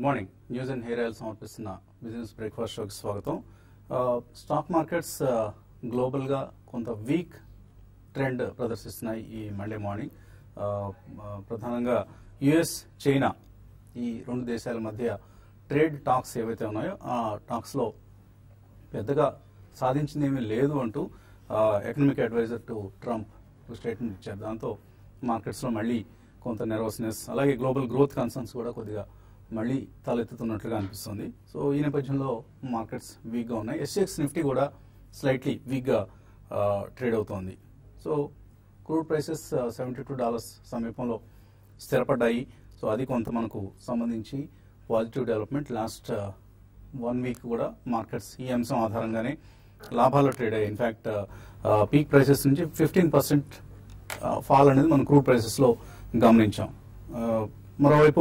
Morning news and hair oil సమర్పిస్తున్న business breakfast షోకి స్వాగతం ఆ, స్టాక్ మార్కెట్స్ ఆ, గ్లోబల్గా కొంత వీక్ ట్రెండ్ ప్రదర్శిస్తున్నాయి ఈ మండే మార్నింగ్ ఆ, ఆ, ప్రధానంగా యుఎస్ చైనా ఈ రెండు దేశాల మధ్య ట్రేడ్ టాక్స్ ఏవైతే ఉన్నాయో ఆ టాక్స్లో పెద్దగా సాధించింది ఏమీ లేదు అంటూ economic adviser to Trump statement ఇచ్చారు దాంతో మార్కెట్స్లో మళ్ళీ కొంత నెర్వస్నెస్ అలాగే గ్లోబల్ గ్రోత్ కన్సర్న్స్ కూడా కొద్దిగా మళ్ళీ తలెత్తుతున్నట్లుగా అనిపిస్తుంది సో ఈ నేపథ్యంలో మార్కెట్స్ వీక్గా ఉన్నాయి ఎస్ఎక్స్ నిఫ్టీ కూడా స్లైట్లీ వీక్గా ట్రేడ్ అవుతోంది so crude prices seventy two dollars సమీపంలో స్థిరపడ్డాయి సో అది కొంత మనకు సంబంధించి positive development last one week కూడా మార్కెట్స్ ఈ అంశం ఆధారంగానే లాభాల్లో ట్రేడ్ అయ్యాయి ఇన్ఫాక్ట్ పీక్ ప్రైసెస్ నుంచి ఫిఫ్టీన్ పర్సెంట్ ఫాల్ అనేది మనం క్రూడ్ ప్రైసెస్లో గమనించాం ఆ, మరోవైపు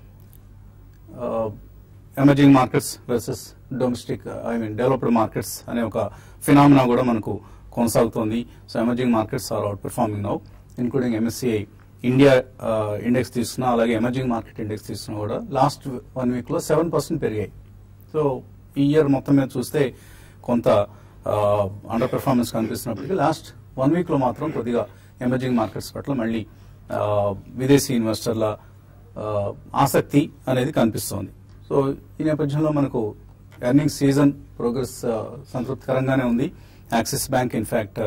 emerging markets versus domestic I mean developed markets అనే ఒక ఫినామినా కూడా మనకు కొనసాగుతోంది so emerging markets are out performing now including MSCI India index తీసుకున్నా అలాగే ఎమర్జింగ్ మార్కెట్ ఇండెక్స్ తీసుకున్నా కూడా లాస్ట్ వన్ వీక్ లో సెవెన్ పర్సెంట్ పెరిగాయి సో ఈ ఇయర్ మొత్తం మీద చూస్తే కొంత అండర్ పెర్ఫార్మెన్స్ కనిపిస్తున్నప్పటికీ లాస్ట్ వన్ వీక్ లో మాత్రం కొద్దిగా ఎమర్జింగ్ మార్కెట్స్ పట్ల మళ్ళీ ఆ, విదేశీ ఇన్వెస్టర్ల ఆ, ఆసక్తి అనేది కనిపిస్తోంది సో ఈ నేపథ్యంలో మనకు ఎర్నింగ్ సీజన్ ప్రోగ్రెస్ ఆ, సంతృప్తికరంగానే ఉంది యాక్సిస్ బ్యాంక్ ఇన్ఫాక్ట్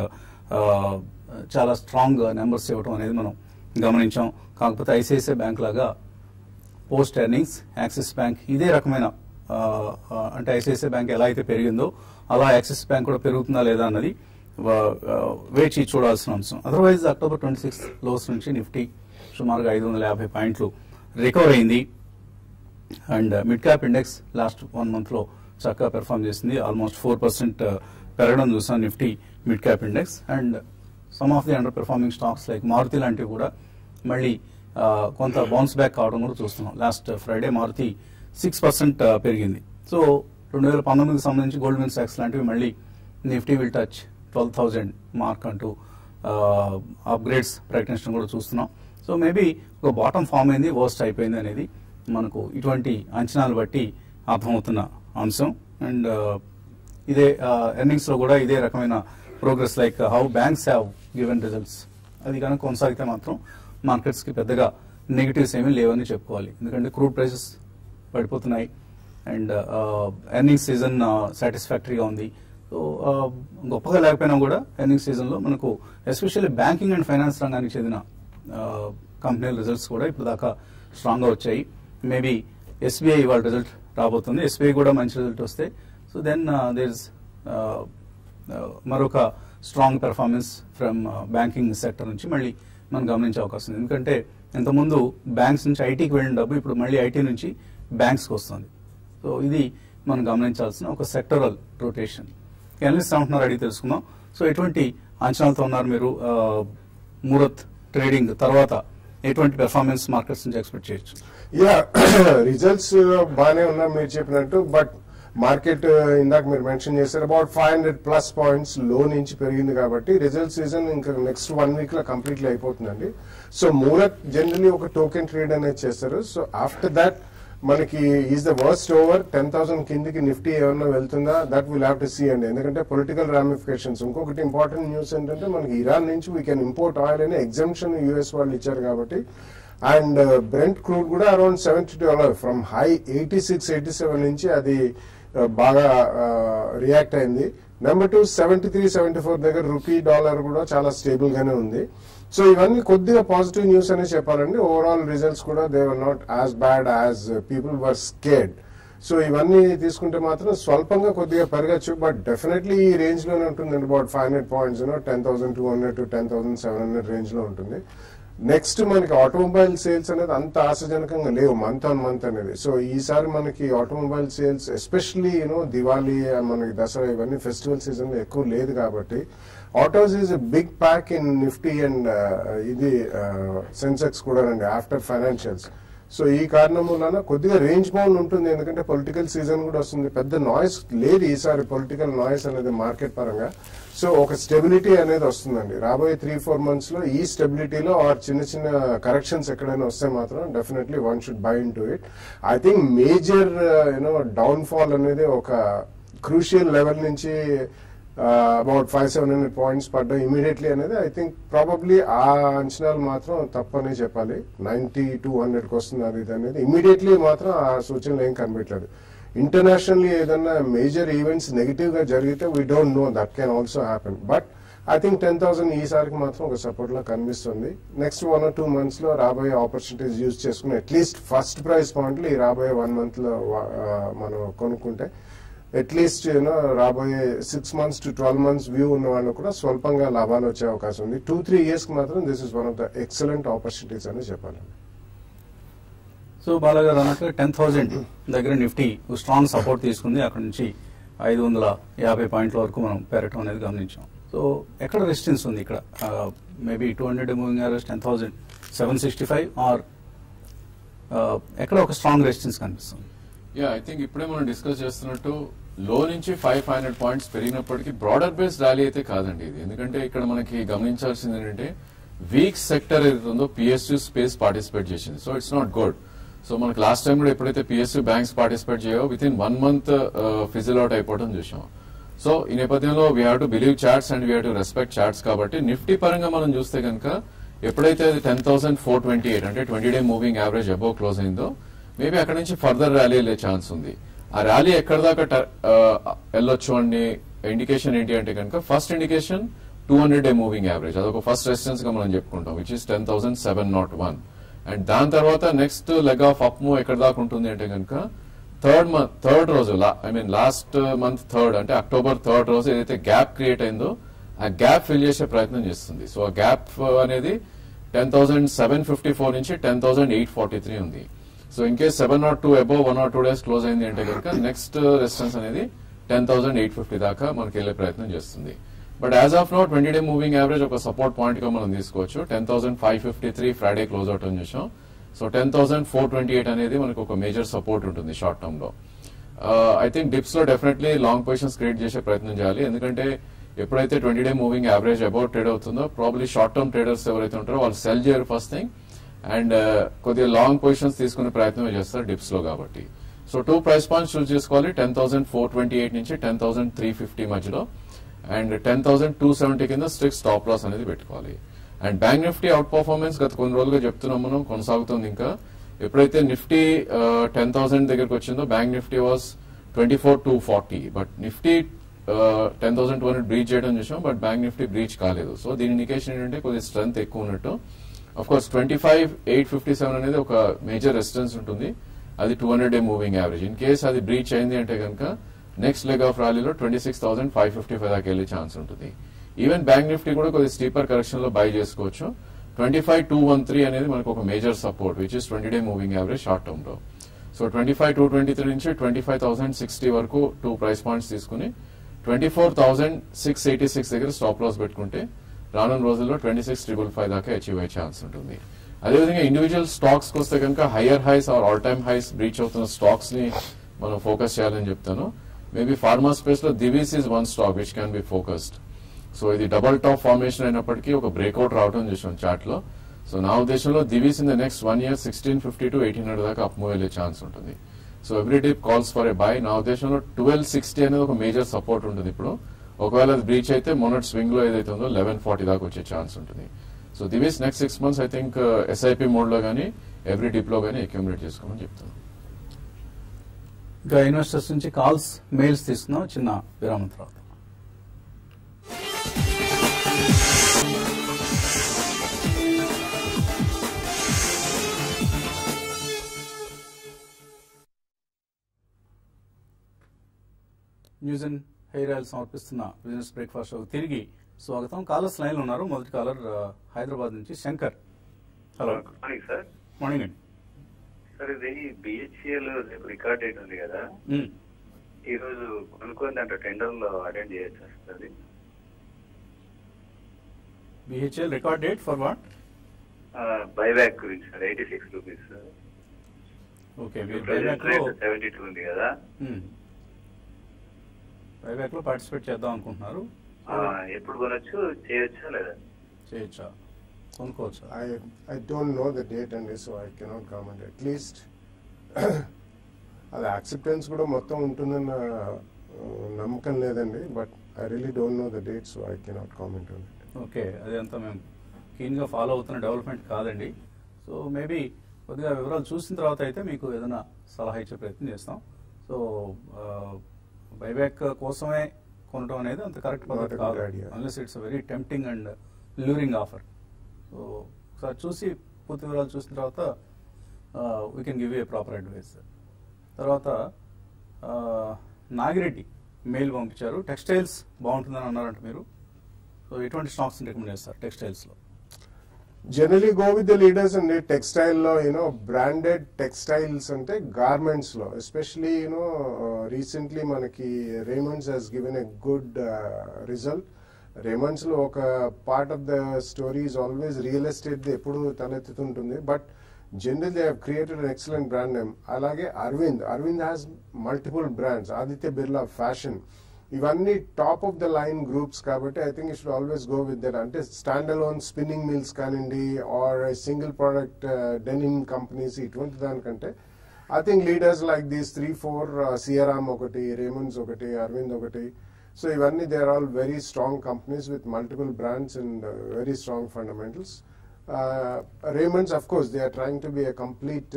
చాలా స్ట్రాంగ్ నెంబర్స్ ఇవ్వడం అనేది మనం గమనించాం కాకపోతే ఐసిఐసిఐ బ్యాంక్ లాగా పోస్ట్ ఎర్నింగ్స్ యాక్సిస్ బ్యాంక్ ఇదే రకమైన ఆ, ఆ, అంటే ఐసిఐసిఐ బ్యాంక్ ఎలా అయితే పెరిగిందో అలా యాక్సిస్ బ్యాంక్ కూడా పెరుగుతుందా లేదా అన్నది వా- ఆ, వేచి చూడాల్సిన అంశం otherwise October twenty sixth lows నుంచి నిఫ్టీ సుమారుగా ఐదు వందల యాభై పాయింట్లు రికవర్ అయింది and mid cap index last one month లో చక్కగా పెర్ఫామ్ చేసింది ఆల్మోస్ట్ ఫోర్ పర్సెంట్ పెరగడం చూసాం Nifty mid cap index and some of the under performing stocks like Maruti లాంటివి కూడా మళ్ళీ ఆ, కొంత బౌన్స్ బ్యాక్ కావడం కూడా చూస్తున్నాం last Friday Maruti six percent పెరిగింది సో రెండు వేల పంతొమ్మిదికి సంబంధించి గోల్డ్మెన్ సాక్స్ లాంటివి మళ్ళీ Nifty will touch twelve thousand mark అంటూ అప్గ్రేడ్స్ ప్రకటించడం కూడా చూస్తున్నాం సో మేబీ ఒక బాటమ్ ఫామ్ అయింది వర్స్ట్ అయిపోయింది అనేది మనకు ఇటువంటి అంచనాలు బట్టి అర్థమవుతున్న అంశం అండ్ ఇదే ఎర్నింగ్స్ లో కూడా ఇదే రకమైన progress like how banks have given results అది కనుక కొనసాగితే మాత్రం మార్కెట్స్ కి పెద్దగా నెగిటివ్స్ ఏమీ లేవని చెప్పుకోవాలి ఎందుకంటే క్రూడ్ ప్రైసెస్ పడిపోతున్నాయి అండ్ ఎర్నింగ్ సీజన్ సాటిస్ఫాక్టరీగా ఉంది సో గొప్పగా లేకపోయినా కూడా ఎర్నింగ్ సీజన్ లో మనకు ఎస్పెషల్లీ బ్యాంకింగ్ అండ్ ఫైనాన్స్ రంగానికి చెందిన కంపెనీల రిజల్ట్స్ కూడా ఇప్పుడు దాకా స్ట్రాంగ్ గా వచ్చాయి మేబీ ఎస్బీఐ ఇవాళ రిజల్ట్ రాబోతుంది ఎస్బీఐ కూడా మంచి రిజల్ట్ వస్తే సో దెన్ దేర్ ఇస్ మరొక strong performance from banking sector నుంచి మళ్ళీ మనం గమనించే అవకాశం ఉంది ఎందుకంటే ఇంతకుముందు బ్యాంక్స్ నుంచి ఐటీకి వెళ్ళిన డబ్బు ఇప్పుడు మళ్ళీ ఐటీ నుంచి బ్యాంక్స్కి వస్తుంది సో ఇది మనం గమనించాల్సిన ఒక సెక్టరల్ రొటేషన్ ఎనలిస్ట్ అంటున్నారు అడిగి తెలుసుకుందాం సో ఎటువంటి అంచనాలతో ఉన్నారు మీరు ఆ, మురత్ ట్రేడింగ్ తర్వాత ఎటువంటి పెర్ఫార్మెన్స్ మార్కెట్స్ నుంచి ఎక్స్పెక్ట్ చేయొచ్చు యా రిజల్ట్స్ బాగానే ఉన్నాయి మీరు చెప్పినట్టు బట్ మార్కెట్ ఇందాక మీరు మెన్షన్ చేశారు about five hundred plus points లో నుంచి పెరిగింది కాబట్టి రిజల్ట్ సీజన్ ఇంకా నెక్స్ట్ వన్ వీక్ లో కంప్లీట్లీ అయిపోతుందండి సో మూరత్ జనరలీ ఒక టోకెన్ ట్రేడ్ అనేది చేస్తారు సో ఆఫ్టర్ దాట్ మనకి is the worst over ten thousand కిందికి నిఫ్టీ ఏమన్నా వెళ్తుందా that will have to see అండి ఎందుకంటే పొలిటికల్ రామిఫికేషన్స్ ఇంకొకటి ఇంపార్టెంట్ న్యూస్ ఏంటంటే మనకి ఇరాన్ నుంచి వీ కెన్ ఇంపోర్ట్ ఆయిల్ అనే ఎగ్జామ్షన్ యూఎస్ వాళ్ళు ఇచ్చారు కాబట్టి అండ్ బ్రెంట్ క్రూడ్ కూడా around seventy dollar from high eighty six eighty seven నుంచి అది uh, బాగా రియాక్ట్ అయింది number two seventy three seventy four దగ్గర రూపీ డాలర్ కూడా చాలా స్టేబుల్ గానే ఉంది సో ఇవన్నీ కొద్దిగా పాజిటివ్ న్యూస్ అనే చెప్పాలండి ఓవరాల్ రిజల్ట్స్ కూడా they were not as bad as people were scared so ఇవన్నీ తీసుకుంటే మాత్రం స్వల్పంగా కొద్దిగా పెరగచ్చు బట్ డెఫినెట్లీ ఈ రేంజ్ లోనే ఉంటుంది about five hundred points ten thousand two hundred to ten thousand seven hundred range లో ఉంటుంది నెక్స్ట్ మనకి ఆటోమొబైల్ సేల్స్ అనేది అంత ఆశాజనకంగా లేవు మంత్ ఆన్ మంత్ అనేది సో ఈసారి మనకి automobile sales especially you know Diwali మనకి దసరా ఇవన్నీ ఫెస్టివల్ సీజన్ లో ఎక్కువ లేదు కాబట్టి autos is big pack in Nifty and ఇది సెన్సెక్స్ కూడా అండి ఆఫ్టర్ ఫైనాన్షియల్స్ సో ఈ కారణం వలన కొద్దిగా రేంజ్ బౌండ్ ఉంటుంది ఎందుకంటే పొలిటికల్ సీజన్ కూడా వస్తుంది పెద్ద నాయిస్ లేదు ఈసారి పొలిటికల్ నాయిస్ అనేది మార్కెట్ పరంగా సో ఒక స్టెబిలిటీ అనేది వస్తుందండి రాబోయే త్రీ ఫోర్ మంత్స్ లో ఈ స్టెబిలిటీలో ఆర్ చిన్న చిన్న కరెక్షన్స్ ఎక్కడైనా వస్తే మాత్రం definitely one should buy in to it I think major you know down fall అనేది ఒక క్రూషియల్ లెవెల్ నుంచి about five seven hundred points పడ్డాయి ఇమీడియట్లీ అనేది ఐ థింక్ ప్రాబబ్లీ ఆ అంచనాలు మాత్రం తప్పనే చెప్పాలి నైన్టీ టూ హండ్రెడ్కి వస్తుంది అది ఇది అనేది ఇమీడియట్లీ మాత్రం ఆ సూచనలు ఏం కనిపించలేదు ఇంటర్నేషనల్లీ ఏదన్నా మేజర్ ఈవెంట్స్ నెగిటివ్ గా జరిగితే we don't know that can also happen but I think ten thousand ఈసారికి మాత్రం ఒక సపోర్ట్ లా కనిపిస్తుంది next one or two months లో రాబోయే ఆపర్చునిటీస్ యూజ్ చేసుకుని అట్లీస్ట్ ఫస్ట్ ప్రైస్ పాయింట్లు ఈ రాబోయే వన్ మంత్ లో ఆ, మనం కొనుక్కుంటే అట్లీస్ట్ యూనో రాబోయే six months to twelve months view ఉన్న వాళ్ళు కూడా స్వల్పంగా లాభాలు వచ్చే అవకాశం ఉంది టూ త్రీ ఇయర్స్ కి మాత్రం this is one of the excellent opportunities అని చెప్పాలి సో బాలగారు అన్నట్టు టెన్ థౌజండ్ దగ్గర నిఫ్టీ స్ట్రాంగ్ సపోర్ట్ తీసుకుంది అక్కడ నుంచి ఐదు వందల యాభై పాయింట్ల వరకు మనం పెరగటం అనేది గమనించాం సో ఎక్కడ రెసిస్టెన్స్ ఉంది ఇక్కడ maybe two hundred moving average ten thousand seven sixty five or ఎక్కడ ఒక స్ట్రాంగ్ రెసిస్టెన్స్ కనిపిస్తుంది యా ఐ థింక్ ఇప్పుడే మనం డిస్కస్ చేస్తున్నట్టు లో నుంచి ఫైవ్ ఫైవ్ హండ్రెడ్ పాయింట్స్ పెరిగినప్పటికీ బ్రాడర్ బేస్ ర్యాలీ అయితే కాదండి ఇది ఎందుకంటే ఇక్కడ మనకి గమనించాల్సింది ఏంటంటే వీక్ సెక్టర్ ఏదైతే ఉందో పిఎస్యూ స్పేస్ పార్టిసిపేట్ చేసింది so it's not good so మనకి లాస్ట్ టైం కూడా ఎప్పుడైతే పిఎస్యూ బ్యాంక్స్ పార్టిసిపేట్ చేయో with in one month fizzle out అయిపోవడం చూసాం సో ఈ నేపథ్యంలో we have to believe charts and we have to respect charts కాబట్టి నిఫ్టీ పరంగా మనం చూస్తే కనుక ఎప్పుడైతే అది ten thousand four twenty eight అంటే twenty day moving average above close అయిందో మేబీ అక్కడ నుంచి ఫర్దర్ ర్యాలీ వెళ్ళే ఛాన్స్ ఉంది ఆ ర్యాలీ ఎక్కడ దాకా ట- ఆ, వెళ్ళొచ్చు అని ఇండికేషన్ ఏంటి అంటే కనుక first indication two hundred day moving average అదొక ఫస్ట్ రెసిస్టెన్స్ గా మనం చెప్పుకుంటాం which is ten thousand seven naught one and దాని తర్వాత next leg of up move ఎక్కడ దాకా ఉంటుంది అంటే కనుక థర్డ్ మంత్ థర్డ్ రోజు I mean last month third అంటే అక్టోబర్ థర్డ్ రోజు ఏదైతే గ్యాప్ క్రియేట్ అయిందో ఆ గ్యాప్ ఫిల్ చేసే ప్రయత్నం చేస్తుంది సో ఆ గ్యాప్ అనేది ten thousand seven fifty four నుంచి ten thousand eight forty three ఉంది so in case seven naught two above one naught two days close అయింది అంటే కనుక నెక్స్ట్ రెసిస్టెన్స్ అనేది టెన్ థౌసండ్ ఎయిట్ ఫిఫ్టీ దాకా మనకి వెళ్ళే ప్రయత్నం చేస్తుంది but as of now twenty day moving average ఒక సపోర్ట్ పాయింట్ గా మనం తీసుకోవచ్చు ten thousand five fifty three Friday close out అని చూసాం so ten thousand four twenty eight అనేది మనకు ఒక మేజర్ సపోర్ట్ ఉంటుంది షార్ట్ టర్మ్ లో ఐ థింక్ డిప్స్ లో డెఫినెట్లీ లాంగ్ పొజిషన్స్ క్రియేట్ చేసే ప్రయత్నం చేయాలి ఎందుకంటే ఎప్పుడైతే twenty day moving average about trade అవుతుందో ప్రాబ్లీ షార్ట్ టర్మ్ ట్రేడర్స్ ఎవరైతే ఉంటారో వాళ్ళు సెల్ చేయరు ఫస్ట్ థింగ్ అండ్ కొద్దిగా లాంగ్ పొజిషన్స్ తీసుకునే ప్రయత్నమే చేస్తారు డిప్స్ లో కాబట్టి so two price points choose చేసుకోవాలి ten thousand four twenty eight నుంచి టెన్ థౌసండ్ త్రీ ఫిఫ్టీ మధ్యలో and ten thousand two seventy కింద స్ట్రిక్ స్టాప్ లాస్ అనేది పెట్టుకోవాలి and bank Nifty outperformance గత కొన్ని రోజులుగా చెప్తున్నాం మనం కొనసాగుతుంది ఇంకా ఎప్పుడైతే నిఫ్టీ టెన్ థౌసండ్ దగ్గరకు వచ్చిందో bank Nifty was twenty four two forty but Nifty ten thousand two hundred breach చేయడం చూసాం బట్ బ్యాంక్ నిఫ్టీ బ్రీచ్ కాలేదు సో దీని ఇండికేషన్ ఏంటంటే కొద్దిగా స్ట్రెంత్ ఎక్కువ ఉన్నట్టు of course twenty five eight fifty seven అనేది ఒక మేజర్ రెసిస్టెన్స్ ఉంటుంది అది two hundred day moving average in case అది బ్రీచ్ అయింది అంటే కనుక నెక్స్ట్ లెగ్ ఆఫ్ ర్యాలీలో twenty six thousand five fifty five దాకా వెళ్ళే ఛాన్స్ ఉంటుంది ఈవెన్ బ్యాంక్ నిఫ్టీ కూడా కొద్దిగా స్టీపర్ కరెక్షన్ లో బై చేసుకోవచ్చు twenty five two one three అనేది మనకు ఒక major support which is twenty day moving average short term లో so twenty five two twenty three నుంచి ట్వంటీ ఫైవ్ థౌసండ్ సిక్స్టీ వరకు టూ ప్రైస్ పాయింట్స్ తీసుకుని twenty four thousand six eighty six దగ్గర stop loss పెట్టుకుంటే రానున్న రోజుల్లో twenty six triple five దాకా achieve అయ్యే ఛాన్స్ ఉంటుంది అదేవిధంగా ఇండివిజువల్ స్టాక్స్ వస్తే కనుక higher highs or all time highs breach అవుతున్న స్టాక్స్ ని మనం ఫోకస్ చేయాలని చెప్తాను మేబీ ఫార్మా స్పేస్ లో Divi's is one stock which can be focused so ఇది డబల్ టాప్ ఫార్మేషన్ అయినప్పటికీ ఒక బ్రేక్అవుట్ రావడం చూసాం చార్ట్ లో సో నా ఉద్దేశంలో Divi's in the next one year sixteen fifty to eighteen hundred దాకా అప్ మూవ్ వెళ్ళే ఛాన్స్ ఉంటుంది so every day calls for a buy నా ఉద్దేశంలో ట్వెల్వ్ సిక్స్టీ అనేది ఒక మేజర్ సపోర్ట్ ఉంటుంది ఇప్పుడు ఒకవేళ అది బ్రీచ్ అయితే మొన్నటి స్వింగ్ లో ఏదైతే ఉందో లెవెన్ ఫార్టీ దాకా వచ్చే ఛాన్స్ ఉంటుంది so Divi's next six months I think SIP mode లో కానీ ఎవ్రీ డిప్ లో కానీ అక్యూములేట్ చేసుకోమని చెప్తాను ఇంకా ఇన్వెస్టర్స్ నుంచి కాల్స్ మెయిల్స్ తీసుకుందాం చిన్న విరామం తర్వాత న్యూస్ అండ్ హెయిర్ ఆయిల్ సమర్పిస్తున్న బిజినెస్ బ్రేక్ఫాస్ట్ షో తిరిగి స్వాగతం కాలర్స్ లైన్ లో ఉన్నారు మొదటి కాలర్ ఆ, హైదరాబాద్ నుంచి Shankar hello morning sir morning అండి సార్ ఇది బిహెచ్ఎల్ రేపు రికార్డ్ డేట్ ఉంది కదా మ్మ్. ఈ రోజు కొనుక్కొని దాంట్లో టెండర్ లో అటెండ్ చేయొచ్చు sir BHEL record date for what buyback గురించి sir eighty six rupees okay మీరు బైబ్యాక్ లో సెవెంటీ టూ ఉంది కదా బైబ్యాక్ లో పార్టిసిపేట్ చేద్దాం అనుకుంటున్నారు ఆ, ఎప్పుడు కొనొచ్చు చేయొచ్చా లేదా చేయొచ్చా కొనుక్కోవచ్చా I I don't know the date అండి so I cannot comment at least అది యాక్సెప్టెన్స్ కూడా మొత్తం ఉంటుందన్న uh, నమ్మకం లేదండి but I really don't know the date so I cannot comment on it okay అది అంతా మేము కీన్గా ఫాలో అవుతున్న డెవలప్మెంట్ కాదండి సో మేబీ కొద్దిగా వివరాలు చూసిన తర్వాత అయితే మీకు ఏదైనా సలహా ఇచ్చే ప్రయత్నం చేస్తాం సో బైబ్యాక్ కోసమే కొనడం అనేది అంత కరెక్ట్ Not పద్ధతి a కాదు good idea. Unless it's very tempting and luring offer so ఒకసారి చూసి పూర్తి వివరాలు చూసిన తర్వాత we can give a proper advice తర్వాత ఆ, నాగిరెడ్డి మెయిల్ పంపించారు టెక్స్టైల్స్ బాగుంటుందని అన్నారంట మీరు సో ఎటువంటి స్టాక్స్ రికమెండ్ చేస్తారు టెక్స్టైల్స్లో generally go with the leaders అండి టెక్స్టైల్ లో యూనో బ్రాండెడ్ టెక్స్టైల్స్ అంటే గార్మెంట్స్ లో ఎస్పెషలీ యూనో రీసెంట్లీ మనకి Raymonds has given a good result Raymonds లో ఒక part of the story is always real estate ఎప్పుడు తలెత్తుతుంటుంది but general they created an excellent brand name అలాగే Arvind Arvind has multiple brands Aditya Birla fashion ఇవన్నీ top of the line groups కాబట్టి I think you should always go with that అంటే stand alone spinning mills కానివ్వండి or single product denim companies ఇటువంటి దానికంటే I think leaders like these three four Siyaram ఒకటి Raymonds ఒకటి అరవింద్ ఒకటి so ఇవన్నీ they are all very strong companies with multiple brands and very strong fundamentals Raymonds of course they are trying to be a complete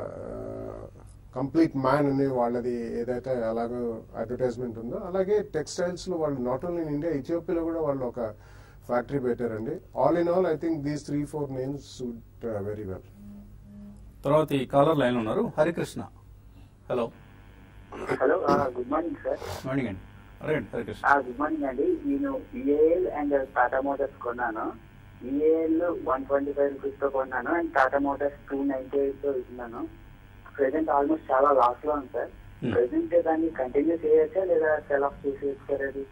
complete man అనే వాళ్ళది ఏదైతే అలాగో advertisement ఉందో అలాగే టెక్స్టైల్స్ లో వాళ్ళు నాట్ ఓన్లీ ఇన్ ఇండియా ఇథియోపియాలో కూడా వాళ్ళు ఒక ఫ్యాక్టరీ పెట్టారండి all in all I think these three four names suit very well తర్వాత ఈ కాలర్ లైన్ ఉన్నారు Harikrishna hello hello good morning sir morning అండి అడగండి హరికృష్ణ గుడ్ మార్నింగ్ అండి నేను ఈఏఎల్ అండ్ టాటా మోటార్స్ కొన్నాను ఈఏఎల్ వన్ ట్వంటీ ఫైవ్ రూపీస్ తో కొన్నాను and Tata Motors two ninety eight తో ఇస్తున్నాను ప్రెసెంట్ ఆల్మోస్ట్ చాలా లాస్ లో ఉంది సార్ Hmm. ప్రెసెంట్ దాన్ని కంటిన్యూ చేయొచ్చా లేదా సెల్ ఆఫ్ చేసేయచ్చు సార్ అది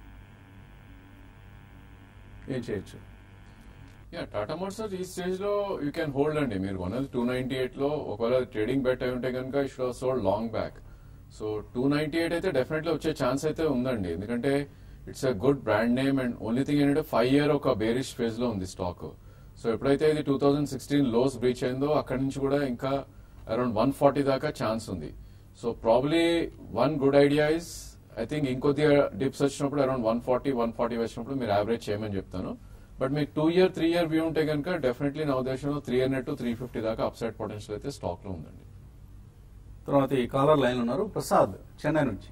ఏం చేయొచ్చు యా టాటా మోటార్స్ ఈ స్టేజ్ లో యూ క్యాన్ హోల్డ్ అండి మీరు వన్ టూ నైన్టీ ఎయిట్ లో ఒకవేళ ట్రేడింగ్ బెట్ అయి ఉంటే కనుక should sold long back so two ninety eight అయితే డెఫినెట్లీ వచ్చే ఛాన్స్ అయితే ఉందండి ఎందుకంటే it's a good brand name and only thing ఏంటంటే ఫైవ్ ఇయర్ ఒక బేరిష్ ఫేజ్ లో ఉంది స్టాక్ సో ఎప్పుడైతే ఇది two thousand sixteen lows breach అయిందో అక్కడి నుంచి కూడా ఇంకా అరౌండ్ వన్ ఫార్టీ దాకా ఛాన్స్ ఉంది so probably one good idea is I think ఇంకొద్దిగా డిప్స్ వచ్చినప్పుడు around one forty one forty వచ్చినప్పుడు మీరు యావరేజ్ చేయమని చెప్తాను బట్ మీకు two year three year view ఉంటే కనుక డెఫినెట్లీ నా ఉద్దేశంలో three hundred to three fifty దాకా అప్సైడ్ పొటెన్షియల్ అయితే స్టాక్ లో ఉందండి తర్వాత ఈ కాలర్ లైన్ ఉన్నారు ప్రసాద్ చెన్నై నుంచి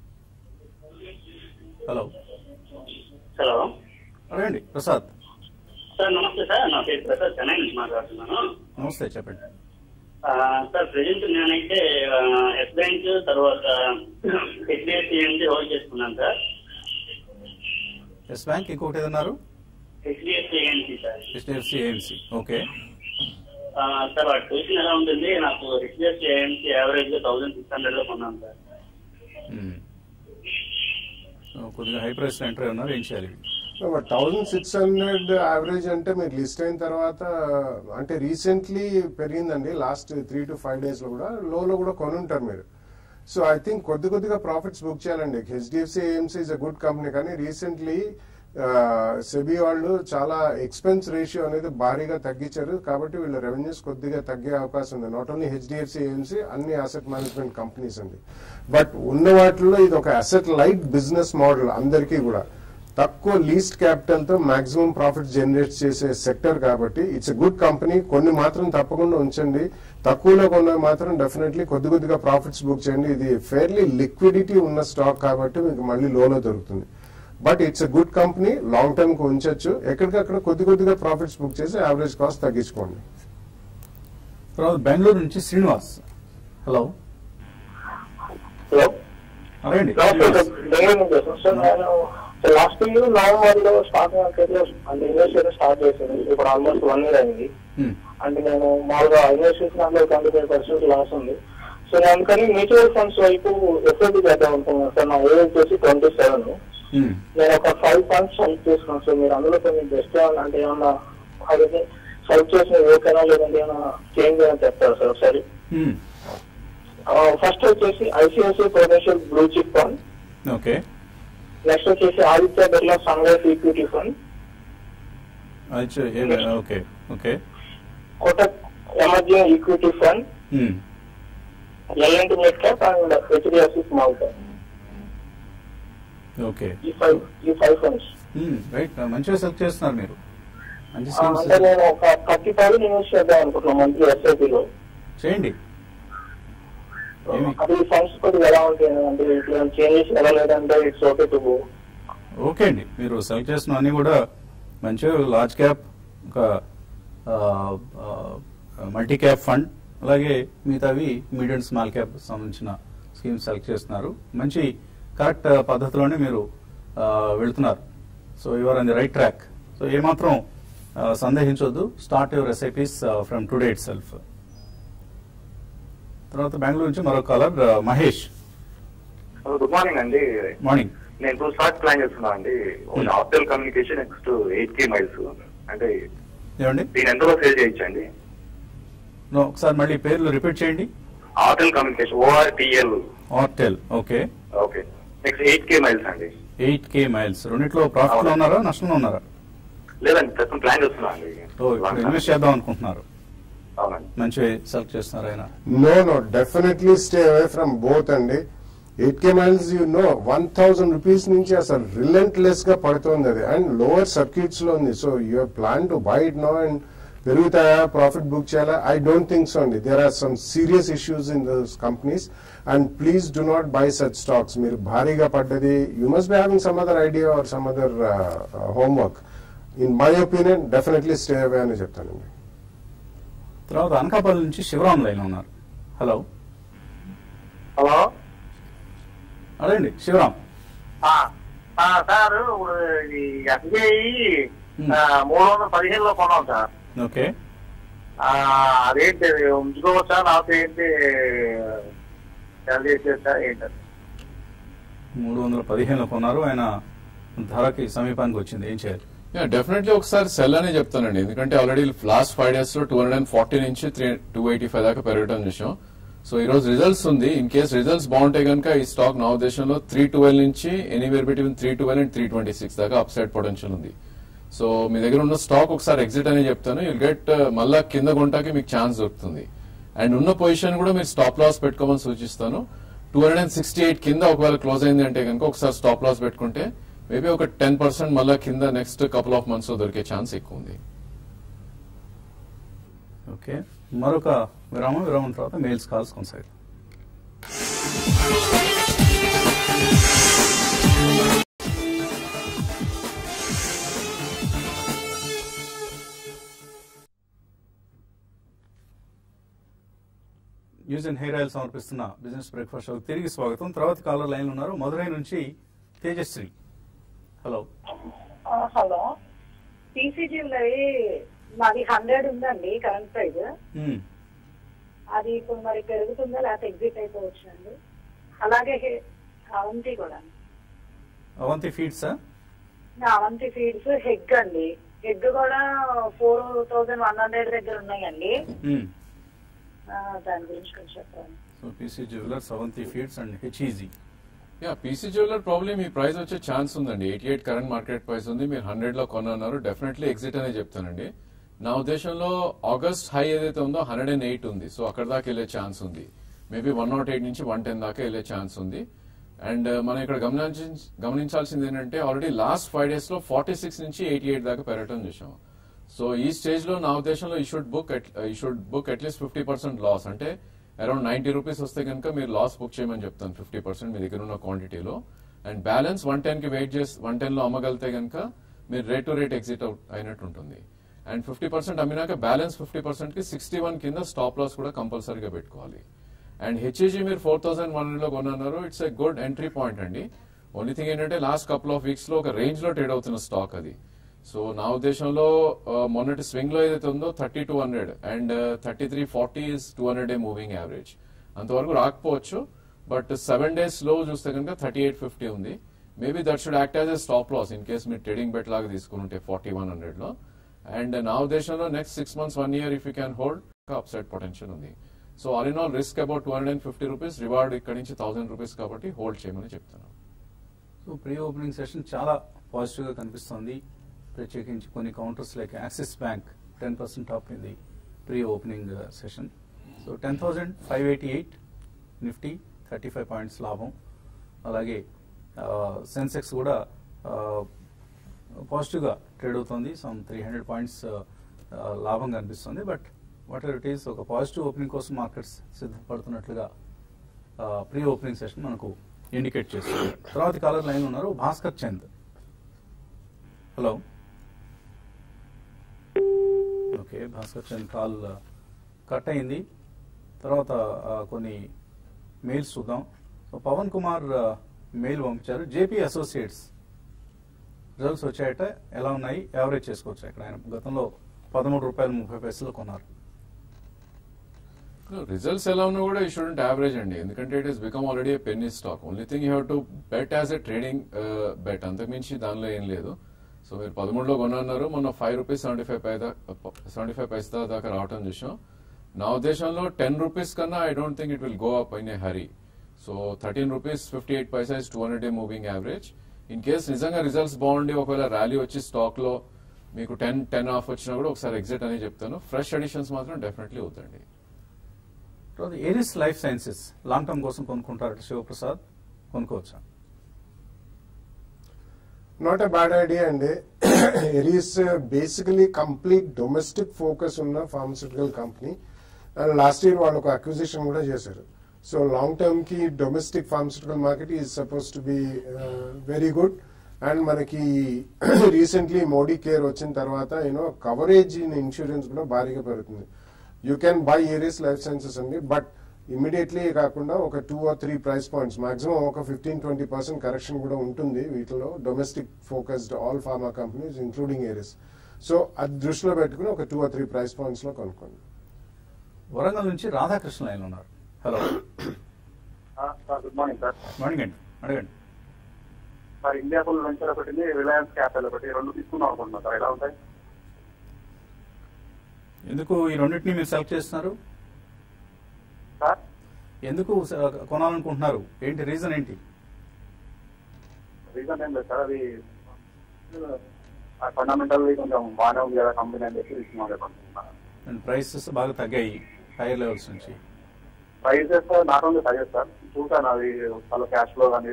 హలో హలో అడగండి ప్రసాద్ సార్ నమస్తే సార్ నా పేరు ప్రసాద్ చెన్నై నుంచి మాట్లాడుతున్నాను నమస్తే చెప్పండి ఆ, సార్ ప్రజెంట్ నేనైతే ఆ, ఎస్ బ్యాంక్ తర్వాత హెచ్డిఎఫ్సి నుంచి హోల్డ్ చేసుకున్నాను సార్ ఎస్ బ్యాంక్ ఇంకొకటి ఏదన్నారు HDFC AMC sir HDFC AMC okay ఆ, సార్ వాటి పొజిషన్ ఎలా ఉంటుంది నాకు హెచ్డిఎఫ్సి ఏఎన్సి యావరేజ్ గా థౌసండ్ సిక్స్ హండ్రెడ్ లో కొన్నాను సార్ కొద్దిగా హై ప్రైస్ ఎంటర్ అయి ఉన్నారు ఏం చేయాలి థౌజండ్ సిక్స్ హండ్రెడ్ యావరేజ్ అంటే మీరు లిస్ట్ అయిన తర్వాత అంటే రీసెంట్లీ పెరిగిందండి last three to five days లో కూడా లోలో కూడా కొనుంటారు మీరు సో ఐ థింక్ కొద్ది కొద్దిగా ప్రాఫిట్స్ బుక్ చేయాలండి HDFC AMC is a good company కానీ రీసెంట్లీ సెబీ వాళ్ళు చాలా ఎక్స్పెన్స్ రేషియో అనేది భారీగా తగ్గించారు కాబట్టి వీళ్ళ రెవెన్యూస్ కొద్దిగా తగ్గే అవకాశం ఉంది నాట్ ఓన్లీ హెచ్డిఎఫ్సి ఏఎంసీ అన్ని అసెట్ మేనేజ్మెంట్ కంపెనీస్ అండి బట్ ఉన్న వాటిల్లో ఇది ఒక అసెట్ లైట్ బిజినెస్ మోడల్ అందరికీ కూడా తక్కువ లీస్ట్ క్యాపిటల్ తో మాక్సిమం ప్రాఫిట్ జనరేట్ చేసే సెక్టర్ కాబట్టి ఇట్స్ ఎ గుడ్ కంపెనీ కొన్ని మాత్రం తప్పకుండా ఉంచండి తక్కువలో కొన్నవి మాత్రం డెఫినెట్లీ కొద్ది కొద్దిగా ప్రాఫిట్స్ బుక్ చేయండి ఇది ఫెయిర్లీ లిక్విడిటీ ఉన్న స్టాక్ కాబట్టి మీకు మళ్ళీ లోలో దొరుకుతుంది but it's a good company long term కు ఉంచొచ్చు ఎక్కడికక్కడ కొద్ది కొద్దిగా ప్రాఫిట్స్ బుక్ చేసి యావరేజ్ కాస్ట్ తగ్గించుకోండి తర్వాత బెంగళూరు నుంచి శ్రీనివాస్ హలో హలో అడగండి నమస్తే శ్రీనివాస్. సార్ బెంగళూరు నుంచి వస్తాను సార్ నేను లాస్ట్ ఇయర్ నవంబర్ లో స్టాక్ మార్కెట్ లో అంటే ఇన్వెస్ట్ చేయడం స్టార్ట్ చేశాను ఇప్పుడు ఆల్మోస్ట్ వన్ ఇయర్ అయింది Hmm. అంటే నేను మామూలుగా ఇన్వెస్ట్ చేసిన దాంట్లో ట్వంటీ ఫైవ్ పర్సెంట్ లాస్ ఉంది సో నేను అందుకని మ్యూచువల్ ఫండ్స్ వైపు ఎఫ్ఐడి చేద్దాం అనుకున్నాను సార్ నా ఏజ్ వచ్చేసి ట్వంటీ సెవెన్ Hmm. నేను ఒక ఫైవ్ ఫండ్స్ సెలెక్ట్ చేసుకున్నాను సార్ మీరు అందులో కొన్ని బెస్ట్ ఏమన్నా అంటే ఏమన్నా అది సెలెక్ట్ చేసిన ఓకేనా లేదంటే ఏమన్నా చేంజ్ అని చెప్తారు సార్ ఒకసారి Hmm. ఫస్ట్ వచ్చేసి ICICI prudential blue chip fund okay next వచ్చేసి Aditya Birla sun life equity fund అచ్చా, ఏ- okay okay Kotak emerging equity fund um. L and T mid cap and HDFC small cap okay ఈ ఫైవ్ ఈ ఫైవ్ ఫండ్స్ ఉమ్, రైట్ మంచిగా select చేస్తున్నారు మీరు మంచి అంటే స్కీమ్స్ నేను ఒక థర్టీ థౌసండ్ ఇన్వెస్ట్ చేద్దాం అనుకుంటున్నాను మంత్లీ ఎస్ఐపిలో చేయండి ఏమి? అది ఫండ్స్ కొద్దిగా ఎలా ఉంటాయి అంటే ఇట్లా చేంజెస్ ఎలా లేదంటే it's okay to go okay అండి మీరు సెలెక్ట్ చేసిన అన్ని కూడా మంచిగా లార్జ్ క్యాప్ ఒక మల్టీ క్యాప్ ఫండ్ అలాగే మిగతావి మీడియం అండ్ స్మాల్ క్యాప్ సంబంధించిన స్కీమ్స్ సెలెక్ట్ చేస్తున్నారు మంచి కరెక్ట్ పద్ధతిలోనే మీరు ఆ, వెళ్తున్నారు so your on the right track so ఏమాత్రం ఆ, సందేహించొద్దు start your SIPs from today itself తర్వాత బెంగళూరు నుంచి మరో కాలర్ మహేష్ గుడ్ మార్నింగ్ అండి మార్నింగ్ నేను టూ స్టార్ట్ ప్లాన్ చేస్తున్నా అండి Hmm. Ortel communication next eight K miles అంటే ఏమండి దీని ఎంతలో సేల్ చేయొచ్చండి నో, ఒకసారి మళ్ళీ పేర్లు రిపీట్ చేయండి Ortel communication ORTL Ortel okay okay next eight K miles అండి ఎయిట్ కే మైల్స్ రెండిట్లో ప్రాఫిట్ లో అవును. ఉన్నారా నష్టంలో ఉన్నారా లేదండి ప్రస్తుతం ప్లాన్ చేస్తున్నా అండి ఓ ఇప్పుడు ఇన్వెస్ట్ చేద్దాం అనుకుంటున్నారు అవునండి మంచి సెలెక్ట్ చేస్తున్నారు ఆయన no no definitely stay away from both అండి eight K miles you know one thousand rupees నుంచి అసలు రిలెంట్లెస్ గా పడుతుంది అది అండ్ లోవర్ సర్క్యూట్స్ లో ఉంది so you plan to buy it no and పెరుగుతాయా ప్రాఫిట్ బుక్ చేయాలా ఐ డోంట్ థింక్ సో అండి there are some serious issues in those companies and please do not buy such stocks మీరు భారీగా పడ్డది you must be having some other idea or some other homework in my opinion definitely stay away అని చెప్తానండి తర్వాత అనకాపల్లి నుంచి Sivaram line ఉన్నారు hello hello అదండి Sivaram sir ఇప్పుడు ఈ ఎస్బీఐ Hmm. మూడు వందల పదిహేనులో కొన్నాం సార్ ఓకే ఆ, అదేంటి అది ఉంచుకోవచ్చా లేకపోతే ఏంటి సెల్ చేసేసా ఏంటి మూడు వందల పదిహేను కొన్నారు ఆయన ధరకి సమీపానికి వచ్చింది ఏం చేయాలి డెఫినెట్లీ ఒకసారి సెల్ అనే చెప్తానండి ఎందుకంటే ఆల్రెడీ లాస్ట్ ఫైవ్ డేస్ లో టూ హండ్రెడ్ అండ్ ఫార్టీ నుంచి త్రీ టూ ఎయిటీ ఫైవ్ దాకా పెరగడం చూసాం సో ఈ రోజు రిజల్ట్స్ ఉంది ఇన్ కేస్ రిజల్ట్స్ బాగుంటే కనుక ఈ స్టాక్ నా ఉద్దేశంలో త్రీ ట్వెల్వ్ నుంచి anywhere between three twelve and three twenty six దాకా అప్ సైడ్ పొటెన్షియల్ ఉంది సో మీ దగ్గర ఉన్న స్టాక్ ఒకసారి ఎగ్జిట్ అని చెప్తాను యుల్ గెట్ మళ్ళా కింద కొంటాకి మీకు ఛాన్స్ దొరుకుతుంది అండ్ ఉన్న పొజిషన్ కూడా మీరు స్టాప్ లాస్ పెట్టుకోమని సూచిస్తాను two hundred and sixty eight కింద ఒకవేళ క్లోజ్ అయింది అంటే కనుక ఒకసారి స్టాప్ లాస్ పెట్టుకుంటే మేబీ ఒక టెన్ పర్సెంట్ మళ్ళా కింద నెక్స్ట్ కపుల్ ఆఫ్ మంత్స్ లో దొరికే ఛాన్స్ ఎక్కువ ఉంది ఓకే మరొక విరామం విరామం తర్వాత మెయిల్స్ కాల్స్ కొనసాగుతాయి న్యూస్ అండ్ హెయిర్ ఆయిల్ సమర్పిస్తున్న బిజినెస్ బ్రేక్ఫాస్ట్ షోకి తిరిగి స్వాగతం తర్వాత కాలర్ లైన్ ఉన్నారు మధురై నుంచి తేజశ్రీ హలో ఆ, హలో పీసీ జ్యువెలరీ మాది హండ్రెడ్ ఉందండి కరెంట్ ప్రైస్ మ్మ్. అది ఇప్పుడు మరి పెరుగుతుందా లేకపోతే ఎగ్జిట్ అయిపోవచ్చండి అలాగే హె- అవంతి కూడా అవంతి ఫీడ్సా అవంతి ఫీడ్స్ హెగ్ అండి హెగ్ కూడా ఫోర్ థౌజండ్ వన్ హండ్రెడ్ దగ్గర ఉన్నాయండి మ్మ్. ఆ, దాని గురించి కొంచెం చెప్పండి so PC jewellers Avanti feeds and HEG yeah PC jeweller problem మీ ప్రైస్ వచ్చే ఛాన్స్ ఉందండి eighty eight current market price ఉంది మీరు హండ్రెడ్ లో కొన్నారు డెఫినెట్లీ ఎగ్జిట్ అనే చెప్తానండి నా ఉద్దేశంలో ఆగస్ట్ హై ఏదైతే ఉందో హండ్రెడ్ అండ్ ఎయిట్ ఉంది సో అక్కడ దాకా వెళ్ళే ఛాన్స్ ఉంది మేబీ వన్ నాట్ ఎయిట్ నుంచి వన్ టెన్ దాకా వెళ్ళే ఛాన్స్ ఉంది అండ్ మనం ఇక్కడ గమనించి గమనించాల్సింది ఏంటంటే ఆల్రెడీ లాస్ట్ ఫైవ్ డేస్ లో ఫార్టీ సిక్స్ నుంచి ఎయిటీ ఎయిట్ దాకా పెరగటం చూసాం సో ఈ స్టేజ్ లో నా ఉద్దేశంలో ఈ షుడ్ బుక్ ఈ should book at least fifty percent loss అంటే అరౌండ్ నైన్టీ రూపీస్ వస్తే కనుక మీరు లాస్ బుక్ చేయమని చెప్తాను ఫిఫ్టీ పర్సెంట్ మీ దగ్గర ఉన్న క్వాంటిటీలో అండ్ బ్యాలెన్స్ వన్ టెన్ కి వెయిట్ చేసి వన్ టెన్ లో అమ్మగలితే కనుక మీరు rate to rate exit out అయినట్టు ఉంటుంది అండ్ ఫిఫ్టీ పర్సెంట్ అమ్మినాక బ్యాలెన్స్ ఫిఫ్టీ పర్సెంట్ కి సిక్స్టీ వన్ కింద స్టాప్ లాస్ కూడా కంపల్సరీగా పెట్టుకోవాలి అండ్ హెచ్ఈజీ మీరు ఫోర్ థౌసండ్ వన్ లో కొన్నారు it's a good entry point అండి ఓన్లీ థింగ్ ఏంటంటే లాస్ట్ కపుల్ ఆఫ్ వీక్స్ లో ఒక రేంజ్ లో ట్రేడ్ అవుతున్న స్టాక్ అది సో నా ఉద్దేశంలో ఆ, మొన్నటి స్వింగ్ లో ఏదైతే ఉందో thirty two hundred and thirty three forty is two hundred day moving average అంతవరకు రాకపోవచ్చు బట్ సెవెన్ డేస్ లో చూస్తే కనుక థర్టీ ఎయిట్ ఫిఫ్టీ ఉంది maybe that should act as a stop loss in case మీరు ట్రేడింగ్ బెట్ లాగా తీసుకుని ఉంటే ఫార్టీ వన్ హండ్రెడ్ లో అండ్ నా ఉద్దేశంలో next six months one year if you can hold upside potential ఉంది so all in all risk about two hundred and fifty rupees reward ఇక్కడ నుంచి థౌసండ్ రూపీస్ కాబట్టి హోల్డ్ చేయమని చెప్తాను so pre opening session చాలా positive గా కనిపిస్తోంది ప్రత్యేకించి కొన్ని counters like axis bank ten percent top ఇది pre opening session so ten thousand five eighty eight nifty thirty five points లాభం అలాగే సెన్సెక్స్ కూడా పాజిటివ్గా ట్రేడ్ అవుతుంది సమ్ త్రీ హండ్రెడ్ పాయింట్స్ లాభం కనిపిస్తుంది but whatever it is ఒక పాజిటివ్ ఓపెనింగ్ కోసం మార్కెట్స్ సిద్ధపడుతున్నట్లుగా ప్రీ ఓపెనింగ్ సెషన్ మనకు ఇండికేట్ చేస్తుంది తర్వాత కాలర్ లైన్ ఉన్నారు Bhaskar Chand hello okay Bhaskar Chand call cut అయింది తర్వాత ఆ, కొన్ని మెయిల్స్ చూద్దాం సో పవన్ కుమార్ ఆ, మెయిల్ పంపించారు జేపీ అసోసియేట్స్ రిజల్ట్స్ వచ్చాయట ఎలా ఉన్నాయి యావరేజ్ చేసుకోవచ్చు ఇక్కడ ఆయన గతంలో పదమూడు రూపాయలు ముప్పై పైసలు కొన్నారు రిజల్ట్స్ ఎలా ఉన్నా కూడా ఈ స్టూడెంట్ యావరేజ్ అండి ఎందుకంటే it is become already penny stock only thing you have to bet as a trading bet అంతకుమించి దానిలో ఏం లేదు సో మీరు పదమూడులో కొన్నారు మొన్న ఫైవ్ రూపీస్ సెవెంటీ ఫైవ్ పై సెవెంటీ ఫైవ్ పైసా దాకా రావటం చూసాం నా ఉద్దేశంలో టెన్ రూపీస్ కన్నా I don't think it will go up in a hurry so thirteen rupees fifty eight paisa is two hundred day moving average in case నిజంగా results బాగుండి ఒకవేళ ర్యాలీ వచ్చి స్టాక్ లో మీకు టెన్ టెన్ ఆఫ్ వచ్చినా కూడా ఒకసారి ఎగ్జిట్ అని చెప్తాను ఫ్రెష్ అడిషన్స్ మాత్రం డెఫినెట్లీ అవుతండి తర్వాత Eris life sciences long term కోసం కొనుక్కుంటారట శివప్రసాద్ కొనుక్కోవచ్చా నాట్ ఎ బ్యాడ్ ఐడియా అండి Eris basically complete domestic focus ఉన్న pharmaceutical company and last year వాళ్ళు ఒక అక్విజిషన్ కూడా చేశారు సో లాంగ్ టర్మ్ కి domestic pharmaceutical market is suppose to be very good and మనకి రీసెంట్లీ మోడీ కేర్ వచ్చిన తర్వాత యూనో కవరేజ్ ఇన్ ఇన్సూరెన్స్ కూడా భారీగా పెరుగుతుంది you can by areas life sciences అండి బట్ ఇమీడియట్లీ కాకుండా ఒక two or three price points maximum ఒక ఫిఫ్టీన్ ట్వంటీ పర్సెంట్ కరెక్షన్ కూడా ఉంటుంది వీటిలో domestic focused all pharma companies including Eris so అది దృష్టిలో పెట్టుకుని ఒక two or three price points లో కొనుక్కోండి వరంగల్ నుంచి రాధాకృష్ణ లైన్ ఉన్నారు hello sir good morning sir morning అండి అడగండి సార్ ఇండియా ఫుల్ వెంచర్ ఒకటి రిలయన్స్ క్యాపిటల్ ఒకటి రెండు తీసుకుందాం అనుకుంటున్నాం సార్ ఎలా ఉంటాయి ఎందుకు ఈ రెండింటిని మీరు సెలెక్ట్ చేస్తున్నారు సార్ ఎందుకు స- కొనాలనుకుంటున్నారు ఏంటి రీజన్ ఏంటి రీజన్ ఏం లేదు సార్ అది ఫండమెంటల్ కొంచెం బాగానే ఉంది కదా కంపెనీ అని చెప్పి తీసుకున్నాం అనుకుంటున్నాను అండ్ ప్రైసెస్ బాగా తగ్గాయి హైయర్ లెవెల్స్ నుంచి prices not only prices sir చూసాను అది చాలా క్యాష్ ఫ్లో కానీ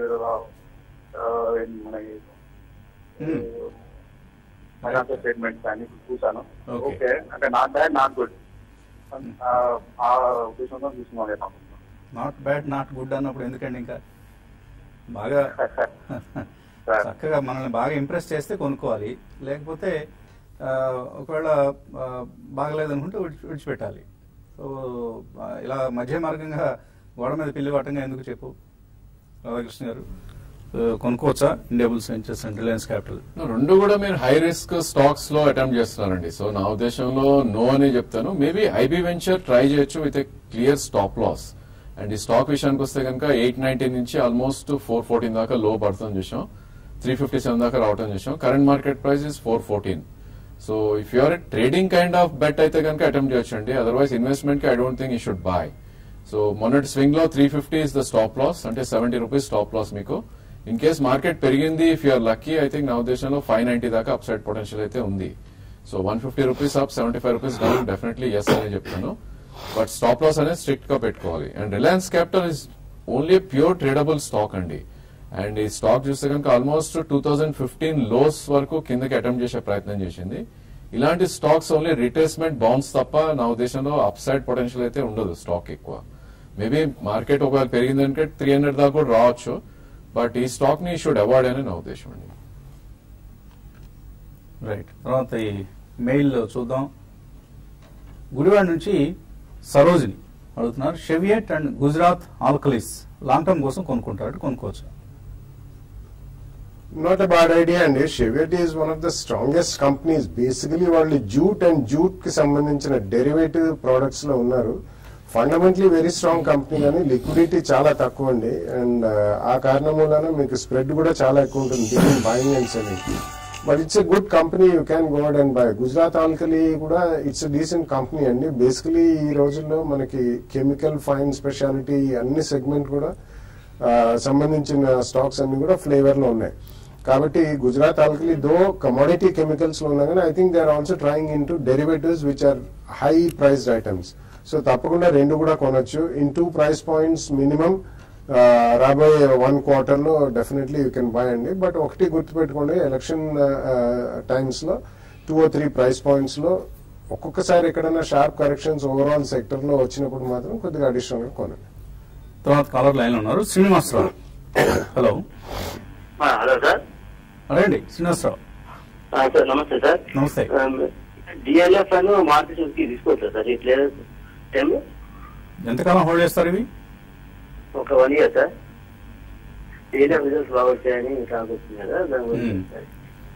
మన Hmm. ఫైనాన్షియల్ స్టేట్మెంట్స్ కానీ చూసాను Okay. ఓకే అంటే నాట్ బ్యాడ్ నాట్ గుడ్ ఆ ఉద్దేశంతో తీసుకున్నాం అనుకుంటున్నాను నాట్ బ్యాడ్ నాట్ గుడ్ అన్నప్పుడు ఎందుకండి ఇంకా బాగా సార్ చక్కగా మనల్ని బాగా ఇంప్రెస్ చేస్తే కొనుక్కోవాలి లేకపోతే ఆ, ఒకవేళ ఆ, బాగలేదనుకుంటే విడిచి విడిచిపెట్టాలి సో ఆ, ఇలా మధ్య మార్గంగా గోడ మీద పిల్లి పట్టంగా ఎందుకు చెప్పు రాధాకృష్ణ గారు సో, కొనుక్కోవచ్చా Indiabulls ventures and Reliance capital రెండు కూడా మీరు హై రిస్క్ స్టాక్స్ లో అటెంప్ట్ చేస్తున్నారండి సో నా ఉద్దేశంలో నో అని చెప్తాను మేబీ ఐబీ వెంచర్ ట్రై చేయొచ్చు with a clear stop loss and ఈ స్టాక్ విషయానికి వస్తే కనుక ఎయిట్ నైన్టీ నుంచి ఆల్మోస్ట్ ఫోర్ ఫోర్టీన్ దాకా లో పడుతుంది చూసాం త్రీ ఫిఫ్టీ సెవెన్ దాకా రావటం చూసాం current market price is four fourteen so if you're trading kind of bet అయితే కనుక అటెంప్ట్ చేయొచ్చు అండి అదర్వైజ్ ఇన్వెస్ట్మెంట్ కి I don't think you should buy so మొన్నటి స్వింగ్ లో three fifty is the stop loss అంటే సెవెంటీ రూపీస్ స్టాప్ లాస్ మీకు in case market పెరిగింది if you're lucky I think నా ఉద్దేశంలో ఫైవ్ నైన్టీ దాకా అప్ సైడ్ పొటెన్షియల్ అయితే ఉంది so one fifty rupees up seventy five rupees down definitely yes అని చెప్తాను బట్ స్టాప్ లాస్ అనేది స్ట్రిక్ట్ గా పెట్టుకోవాలి and Reliance capital is only pure tradable stock అండి అండ్ ఈ స్టాక్ చూస్తే కనుక almost two thousand fifteen lows వరకు కిందకి అటెంప్ట్ చేసే ప్రయత్నం చేసింది ఇలాంటి స్టాక్స్ ఓన్లీ రిట్రేస్మెంట్ బౌన్స్ తప్ప నా ఉద్దేశంలో అప్ సైడ్ పొటెన్షియల్ అయితే ఉండదు స్టాక్ ఎక్కువ మేబీ మార్కెట్ ఒకవేళ పెరిగిందంటే త్రీ హండ్రెడ్ దాకా కూడా రావచ్చు బట్ ఈ స్టాక్ ని షుడ్ అవాయిడ్ అని నా ఉద్దేశం అండి రైట్ తర్వాత ఈ మెయిల్ చూద్దాం గుడివాడ నుంచి సరోజిని అడుగుతున్నారు Cheviot and Gujarat alkalies long term కోసం కొనుక్కుంటారు కొనుక్కోవచ్చు నాట్ ఎ బ్యాడ్ ఐడియా అండి Cheviot is one of the strongest companies basically వాళ్ళు జూట్ అండ్ జూట్ కి సంబంధించిన డెరివేటివ్ ప్రొడక్ట్స్ లో ఉన్నారు ఫండమెంటలీ వెరీ స్ట్రాంగ్ కంపెనీ కానీ లిక్విడిటీ చాలా తక్కువ అండి అండ్ ఆ కారణం వలన మీకు స్ప్రెడ్ కూడా చాలా ఎక్కువ ఉంటుంది buying and selling but it's a good company you can go and buy Gujarat alkali కూడా ఇట్స్ డీసెంట్ కంపెనీ అండి బేసికలీ ఈ రోజుల్లో మనకి కెమికల్ ఫైన్ స్పెషాలిటీ అన్ని సెగ్మెంట్ కూడా ఆ, సంబంధించిన స్టాక్స్ అన్ని కూడా ఫ్లేవర్ లో ఉన్నాయి కాబట్టి Gujarat alkali though commodity chemicals లో ఉన్నా కానీ I think they are also trying into derivatives which are high priced items so తప్పకుండా రెండు కూడా కొనొచ్చు in two price points minimum రాబోయే వన్ క్వార్టర్ లో డెఫినెట్లీ యూ కెన్ బై అండి బట్ ఒకటి గుర్తుపెట్టుకోండి ఎలక్షన్ టైమ్స్ లో two or three price points లో ఒక్కొక్కసారి ఎక్కడైనా షార్ప్ కరెక్షన్స్ ఓవరాల్ సెక్టర్ లో వచ్చినప్పుడు మాత్రం కొద్దిగా అడిషనల్ గా కొనండి తర్వాత కాలర్ లైన్ లో ఉన్నారు శ్రీనివాసరావు హలో హలో సార్ రండి శ్రీనివాసరావు సార్ నమస్తే సార్ నమస్తే డిఎల్ఎఫ్ అని మార్కెట్ కి తీసుకోవచ్చా సార్ ఇట్లా టైం ఎంతకాలం హోల్డ్ చేస్తారు ఇవి ఒక one year sir DLF results బాగా వచ్చాయని టాక్ వచ్చింది కదా దాని గురించి Hmm. సార్.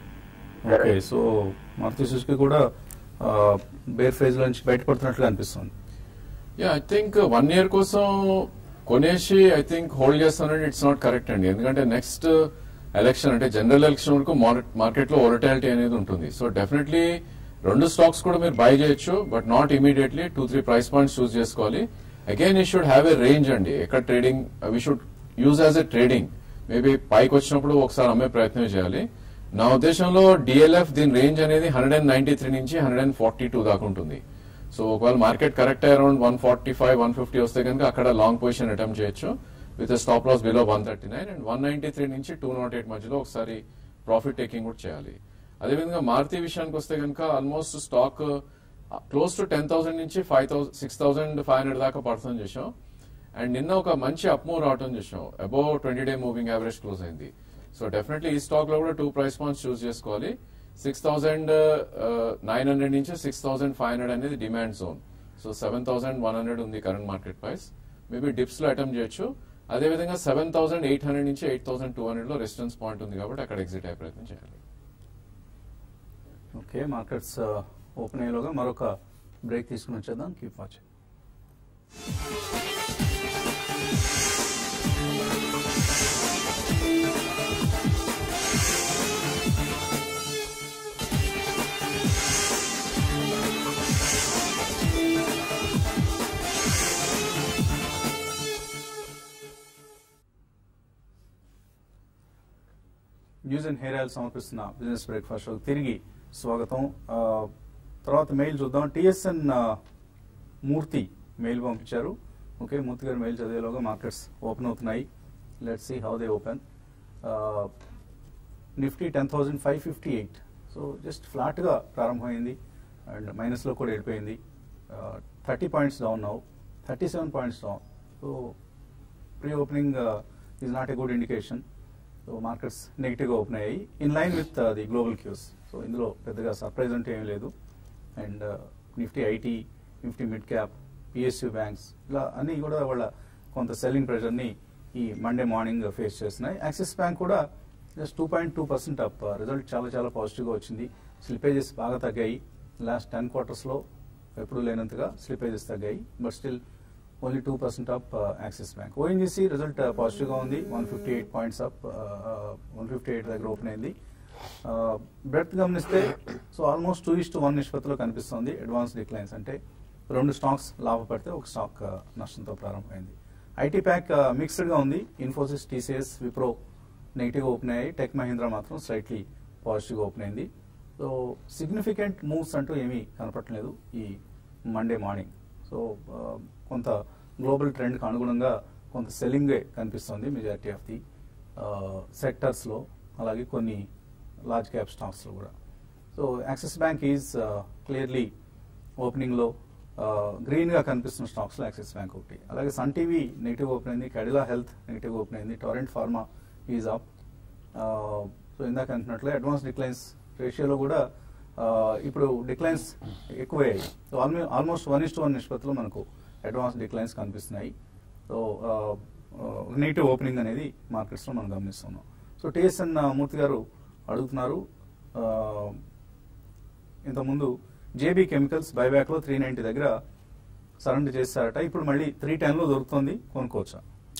ఓకే సో మారుతి సుజుకి కూడా బేర్ ఫేజ్ నుంచి బయటపడుతున్నట్లుగా అనిపిస్తుంది yeah I think one year కోసం కొనేసి ఐ థింక్ హోల్డ్ చేస్తానంటే ఇట్స్ నాట్ కరెక్ట్ అండి ఎందుకంటే నెక్స్ట్ ఎలక్షన్ అంటే జనరల్ ఎలక్షన్ వరకు మార్కెట్ లో వొలటాలిటీ అనేది ఉంటుంది సో డెఫినెట్లీ రెండు స్టాక్స్ కూడా మీరు బై చేయొచ్చు but not immediately two three price points choose చేసుకోవాలి again we should have a range అండి ఎక్కడ trading we should use as a trading maybe పైకి వచ్చినప్పుడు ఒకసారి అమ్మే ప్రయత్నం చేయాలి నా ఉద్దేశంలో డిఎల్ఎఫ్ దీని రేంజ్ అనేది హండ్రెడ్ అండ్ నైన్టీ త్రీ నుంచి హండ్రెడ్ అండ్ ఫార్టీ టూ దాకా ఉంటుంది సో ఒకవేళ market correct around one forty five one fifty వస్తే కనుక అక్కడ లాంగ్ పొజిషన్ అటెంప్ట్ చేయొచ్చు with stop loss below one thirty nine and one ninety three నుంచి two naught eight మధ్యలో ఒకసారి ప్రాఫిట్ టేకింగ్ కూడా చేయాలి అదేవిధంగా మారుతి విషయానికి వస్తే కనుక almost stock close to ten thousand నుంచి five thousand six thousand five hundred దాకా పడుతుంది చూసాం అండ్ నిన్న ఒక మంచి అప్ మూవ్ రావటం చూసాం above twenty day moving average close అయింది సో డెఫినెట్లీ ఈ స్టాక్ లో కూడా టూ ప్రైస్ పాయింట్స్ చూస్ చేసుకోవాలి సిక్స్ థౌసండ్ నైన్ హండ్రెడ్ నుంచి సిక్స్ థౌసండ్ ఫైవ్ హండ్రెడ్ అనేది demand zone so seven thousand one hundred ఉంది current market price maybe dips లో attempt చేయొచ్చు అదేవిధంగా సెవెన్ థౌసండ్ ఎయిట్ హండ్రెడ్ నుంచి ఎయిట్ థౌసండ్ టూ హండ్రెడ్ లో resistance point ఉంది కాబట్టి అక్కడ ఎగ్జిట్ అయ్యే ప్రయత్నం చేయాలి ఓకే మార్కెట్స్ ఓపెన్ అయ్యేలోగా మరొక బ్రేక్ తీసుకుని వచ్చేద్దాం keep watching news and hair oil సమర్పిస్తున్న బిజినెస్ బ్రేక్ఫాస్ట్ షోకి తిరిగి స్వాగతం ఆ, తర్వాత మెయిల్ చూద్దాం టిఎస్ఎన్ మూర్తి మెయిల్ పంపించారు ఓకే మూర్తి గారు మెయిల్ చదివేలోగా మార్కెట్స్ ఓపెన్ అవుతున్నాయి let see how they open Nifty ten thousand five fifty eight so just ఫ్లాట్గా ప్రారంభమైంది అండ్ మైనస్లో కూడా వెళ్ళిపోయింది thirty points down now thirty seven points down so pre opening is not a good indication so markets నెగిటివ్గా open అయ్యాయి in line with the global cues so ఇందులో పెద్దగా surprise అంటే ఏం లేదు and Nifty IT Nifty mid cap PSU banks ఇలా అన్నీ కూడా వాళ్ళ కొంత సెల్లింగ్ ప్రెషర్ని ఈ మండే మార్నింగ్ ఫేస్ చేస్తున్నాయి యాక్సిస్ బ్యాంక్ కూడా just two point two percent up result చాలా చాలా పాజిటివ్గా వచ్చింది స్లిపేజెస్ బాగా తగ్గాయి లాస్ట్ టెన్ క్వార్టర్స్లో ఎప్పుడు లేనంతగా స్లిపేజెస్ తగ్గాయి but still only two percent up Axis Bank ONGC result పాజిటివ్గా ఉంది one fifty eight points up one fifty eight దగ్గర ఓపెన్ అయింది బ్రెత్ గమనిస్తే so almost two is to one నిష్పత్తిలో కనిపిస్తుంది అడ్వాన్స్ డిక్లైన్స్ అంటే రెండు స్టాక్స్ లాభపడితే ఒక స్టాక్ నష్టంతో ప్రారంభమైంది ఐటీ ప్యాక్ మిక్స్డ్గా ఉంది Infosys TCS Wipro negative open అయ్యాయి టెక్ మహీంద్రా మాత్రం స్లైట్లీ పాజిటివ్గా ఓపెన్ అయింది సో సిగ్నిఫికెంట్ మూవ్స్ అంటూ ఏమీ కనపడలేదు ఈ మండే మార్నింగ్ సో కొంత గ్లోబల్ ట్రెండ్కి అనుగుణంగా కొంత సెల్లింగే కనిపిస్తుంది మెజారిటీ ఆఫ్ ది సెక్టర్స్లో అలాగే కొన్ని లార్జ్ క్యాప్ స్టాక్స్లో కూడా so Axis Bank is clearly ఓపెనింగ్లో గ్రీన్గా కనిపిస్తున్న స్టాక్స్లో యాక్సిస్ బ్యాంక్ ఒకటి అలాగే సన్ టీవీ నెగిటివ్ ఓపెన్ అయింది కెడిలా హెల్త్ నెగిటివ్ ఓపెన్ అయింది Torrent Pharma is up so ఇందాక అంటున్నట్లే అడ్వాన్స్ డిక్లైన్స్ రేషియోలో కూడా ఆ, ఇప్పుడు డిక్లైన్స్ ఎక్కువయ్యాయి so almo almost one is to one నిష్పత్తిలో మనకు అడ్వాన్స్ డిక్లైన్స్ కనిపిస్తున్నాయి సో నెగిటివ్ ఓపెనింగ్ అనేది మార్కెట్స్లో మనం గమనిస్తున్నాం సో టిఎస్ఎన్ మూర్తి గారు అడుగుతున్నారు ఆ, ఇంతకుముందు జేబీ కెమికల్స్ బైబ్యాక్లో త్రీ నైంటీ దగ్గర సరెండర్ చేస్తారట ఇప్పుడు మళ్ళీ త్రీ టెన్లో దొరుకుతుంది కొనుక్కోవచ్చా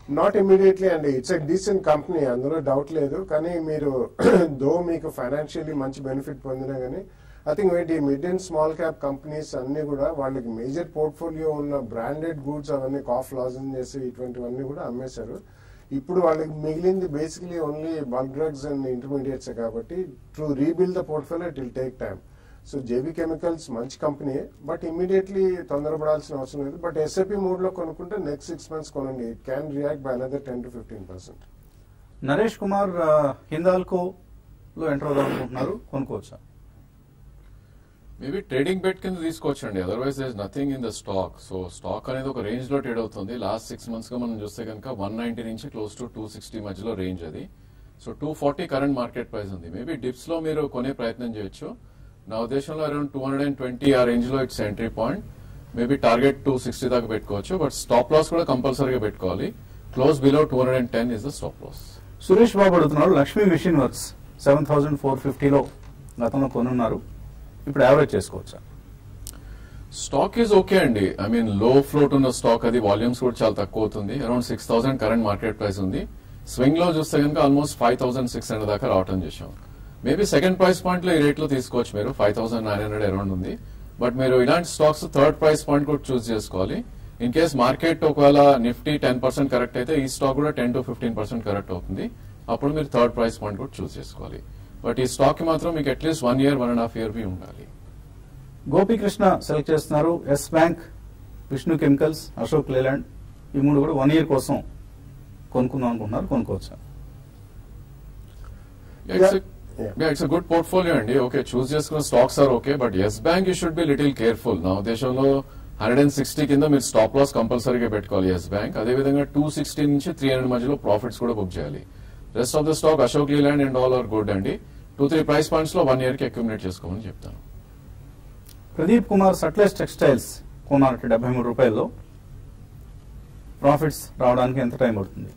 నాట్ ఇమీడియట్లీ అండి ఇట్స్ ఎ డీసెంట్ కంపెనీ అందులో డౌట్ లేదు కానీ మీరు దో మీకు ఫైనాన్షియల్లీ మంచి బెనిఫిట్ పొందినా కానీ ఐ థింక్ ఈ mid and small cap companies అన్ని కూడా వాళ్ళకి మేజర్ పోర్ట్ఫోలియో ఉన్న బ్రాండెడ్ గూడ్స్ అవన్నీ కాఫ్ లాజెంజెస్ ఇటువంటివన్నీ కూడా అమ్మేశారు ఇప్పుడు వాళ్ళకి మిగిలింది basically only bulk drugs and intermediates కాబట్టి to rebuild the portfolio it will take time so JB chemicals మంచి కంపెనీ బట్ ఇమీడియట్లీ తొందరపడాల్సిన అవసరం లేదు బట్ ఎస్ఐపి మోడ్ లో కొనుక్కుంటే నెక్స్ట్ సిక్స్ మంత్స్ కొనండి it can react by another ten to fifteen percent Naresh Kumar ఆ, హిందాల్కో లో ఎంటర్ అవుదాం అనుకుంటున్నారు కొనుక్కోవచ్చా మేబీ ట్రేడింగ్ బెట్ కింద తీసుకోవచ్చండి otherwise does nothing in the stock so stock అనేది ఒక రేంజ్ లో ట్రేడ్ అవుతుంది లాస్ట్ సిక్స్ మంత్స్ గా మనం చూస్తే కనుక వన్ నైన్టీ నుంచి క్లోజ్ టు టూ సిక్స్టీ మధ్యలో రేంజ్ అది so two forty current market price ఉంది మేబీ డిప్స్ లో మీరు కొనే ప్రయత్నం చేయొచ్చు నా ఉద్దేశంలో around two hundred and twenty ఆ రేంజ్ లో it's entry point maybe target two sixty దాకా పెట్టుకోవచ్చు బట్ స్టాప్ లాస్ కూడా కంపల్సరీగా పెట్టుకోవాలి close below two hundred and ten is the stop loss Suresh Babu అడుగుతున్నారు Lakshmi machine works seven thousand four ఫిఫ్టీలో గతంలో కొనున్నారు ఇప్పుడు యావరేజ్ చేసుకోవచ్చా స్టాక్ ఈజ్ ఓకే అండి ఐ మీన్ లో ఫ్లోట్ ఉన్న స్టాక్ అది వాల్యూమ్స్ కూడా చాలా తక్కువ అవుతుంది around six thousand current market price ఉంది స్వింగ్ లో చూస్తే కనుక almost five thousand six hundred దాకా రావటం చేశాం మేబీ సెకండ్ ప్రైస్ పాయింట్ లో ఈ రేట్ లో తీసుకోవచ్చు మీరు five thousand nine hundred around ఉంది బట్ మీరు ఇలాంటి స్టాక్స్ థర్డ్ ప్రైస్ పాయింట్ కూడా చూస్ చేసుకోవాలి ఇన్ కేస్ మార్కెట్ ఒకవేళ నిఫ్టీ టెన్ పర్సెంట్ కరెక్ట్ అయితే ఈ స్టాక్ కూడా ten to fifteen percent correct అవుతుంది అప్పుడు మీరు థర్డ్ ప్రైస్ పాయింట్ కూడా చూస్ చేసుకోవాలి బట్ ఈ స్టాక్ కి మాత్రం మీకు at least one year one and half year be ఉండాలి గోపీకృష్ణ సెలెక్ట్ చేస్తున్నారు Yes Bank Vishnu chemicals Ashok Leyland ఈ మూడు కూడా వన్ ఇయర్ కోసం కొనుక్కుందాం అనుకుంటున్నారు కొనుక్కోవచ్చా it's Yeah. It's good portfolio అండి ఓకే చూస్ చేసుకున్న stocks are okay but Yes Bank you should be little careful నా ఉద్దేశంలో హండ్రెడ్ అండ్ సిక్స్టీ కింద మీరు స్టాప్ లాస్ కంపల్సరీగా పెట్టుకోవాలి ఎస్ బ్యాంక్ అదేవిధంగా టూ సిక్స్టీ నుంచి త్రీ హండ్రెడ్ మధ్యలో ప్రాఫిట్స్ కూడా బుక్ చేయాలి rest of the stock Ashok Leyland and all are good అండి టూ త్రీ ప్రైస్ పాయింట్స్ లో వన్ ఇయర్ కి అక్యుమిలేట్ చేసుకోమని చెప్తాను ప్రదీప్ కుమార్ సట్లెస్ టెక్స్టైల్స్ కొన్నారట డెబ్బై మూడు రూపాయల్లో ప్రాఫిట్స్ రావడానికి ఎంత టైం పడుతుంది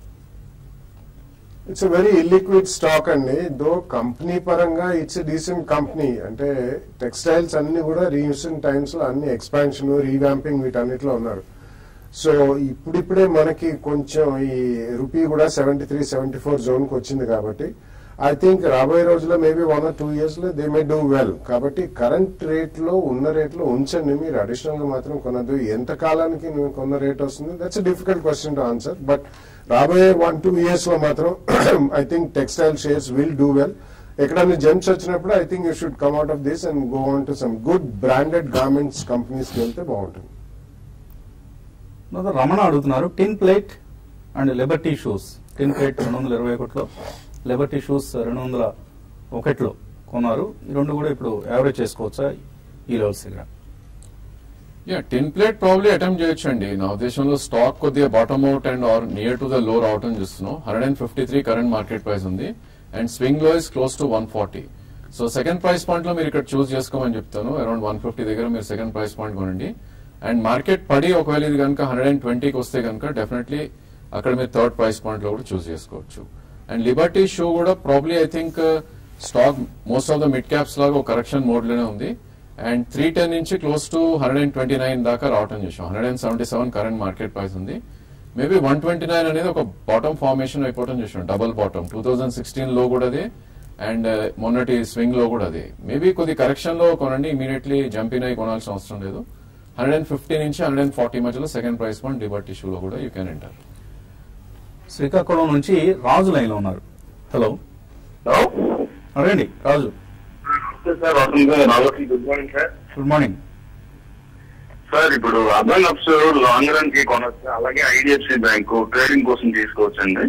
ఇట్స్ వెరీ ఇల్లిక్విడ్ స్టాక్ అండి దో కంపెనీ పరంగా ఇట్స్ డీసెంట్ కంపెనీ అంటే టెక్స్టైల్స్ అన్ని కూడా రీసెంట్ టైమ్స్ లో అన్ని ఎక్స్పాన్షన్ రీవ్యాంపింగ్ వీటన్నిటిలో ఉన్నారు సో ఇప్పుడిప్పుడే మనకి కొంచెం ఈ రూపీ కూడా seventy three seventy four zone కి వచ్చింది కాబట్టి ఐ థింక్ రాబోయే రోజుల్లో maybe one or two years లో దే మే డూ వెల్ కాబట్టి కరెంట్ రేట్ లో ఉన్న రేట్ లో ఉంచండి మీరు అడిషనల్ గా మాత్రం కొనద్దు ఎంత కాలానికి నువ్వు కొన్న రేట్ వస్తుంది that's difficult question to answer but రాబోయే వన్ టూ ఇయర్స్ లో మాత్రం I think textile shares will do well ఎక్కడైనా జంప్స్ వచ్చినప్పుడు I think you should come out of this and go on to some good branded garments companies కి వెళ్తే బాగుంటుంది తర్వాత రమణ అడుగుతున్నారు tin plate and Liberty shoes tin plate రెండు వందల ఇరవై ఒకటిలో లిబర్టీ షూస్ రెండు వందల ఒకటిలో కొన్నారు ఈ రెండు కూడా ఇప్పుడు యావరేజ్ చేసుకోవచ్చా ఈ లెవెల్స్ దగ్గర yeah tin plate probably attempt చేయొచ్చు అండి నా ఉద్దేశంలో స్టాక్ కొద్దిగా bottom out and are near to the low రావటం చూస్తున్నాం hundred and fifty three current market price and అండ్ స్వింగ్ లో is close to one forty so second price point లో మీరు ఇక్కడ చూస్ చేసుకోమని చెప్తాను అరౌండ్ వన్ ఫిఫ్టీ దగ్గర మీరు సెకండ్ ప్రైస్ పాయింట్ కొనండి అండ్ మార్కెట్ పడి ఒకవేళ ఇది కనుక హండ్రెడ్ అండ్ ట్వంటీకి వస్తే కనుక డెఫినెట్లీ అక్కడ మీరు థర్డ్ ప్రైస్ పాయింట్ లో కూడా చూస్ చేసుకోవచ్చు అండ్ లిబర్టీ షో కూడా probably I think stock most of the mid caps లాగా ఒక కరెక్షన్ మోడ్ లోనే ఉంది అండ్ త్రీ టెన్ నుంచి close to hundred and twenty nine దాకా రావటం చేసాం hundred and seventy seven current market price ఉంది మేబీ వన్ ట్వంటీ నైన్ అనేది ఒక బాటమ్ ఫార్మేషన్ అయిపోవటం చేసాం double bottom two thousand sixteen లో కూడా అదే అండ్ మొన్నటి స్వింగ్ లో కూడా అదే మేబీ కొద్ది కరెక్షన్ లో కొనండి ఇమీడియట్లీ జంపిన్ అయి కొనాల్సిన అవసరం లేదు హండ్రెడ్ అండ్ ఫిఫ్టీ నుంచి హండ్రెడ్ అండ్ ఫార్టీ మధ్యలో సెకండ్ ప్రైస్ పాయింట్ లిబర్టీ షూలో కూడా యూ కెన్ ఎంటర్ శ్రీకాకుళం నుంచి రాజు లైన్ లో ఉన్నారు హలో హలో రండి రాజు సార్ వసంత్ గారు నాగోటి good morning sir good morning sir ఇప్పుడు అర్బన్ అప్స్ లాంగ్ రన్ కి కొనొచ్చు అలాగే ఐడిఎఫ్సి బ్యాంకు ట్రేడింగ్ కోసం తీసుకోవచ్చండి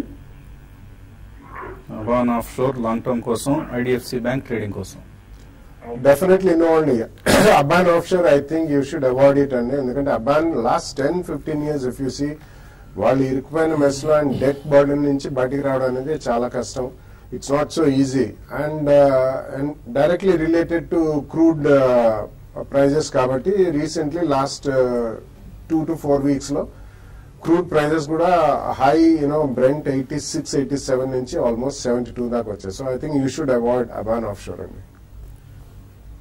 Aban offshore long term కోసం ఐడిఎఫ్సి బ్యాంక్ ట్రేడింగ్ కోసం డెఫినెట్లీ నో అండి Aban offshore I think you should avoid it అండి ఎందుకంటే Aban last ten fifteen years if you see వాళ్ళు ఇరుకుపోయిన మెస్ లో అండ్ డెట్ బర్డెన్ నుంచి బయటికి రావడం అనేది చాలా కష్టం it's not so easy and and directly related to crude prices కాబట్టి recently last two to four weeks లో క్రూడ్ ప్రైజెస్ కూడా high you know Brent eighty six eighty seven నుంచి ఆల్మోస్ట్ సెవెంటీ టూ దాకా వచ్చాయి so I think you should avoid Aban offshore అండి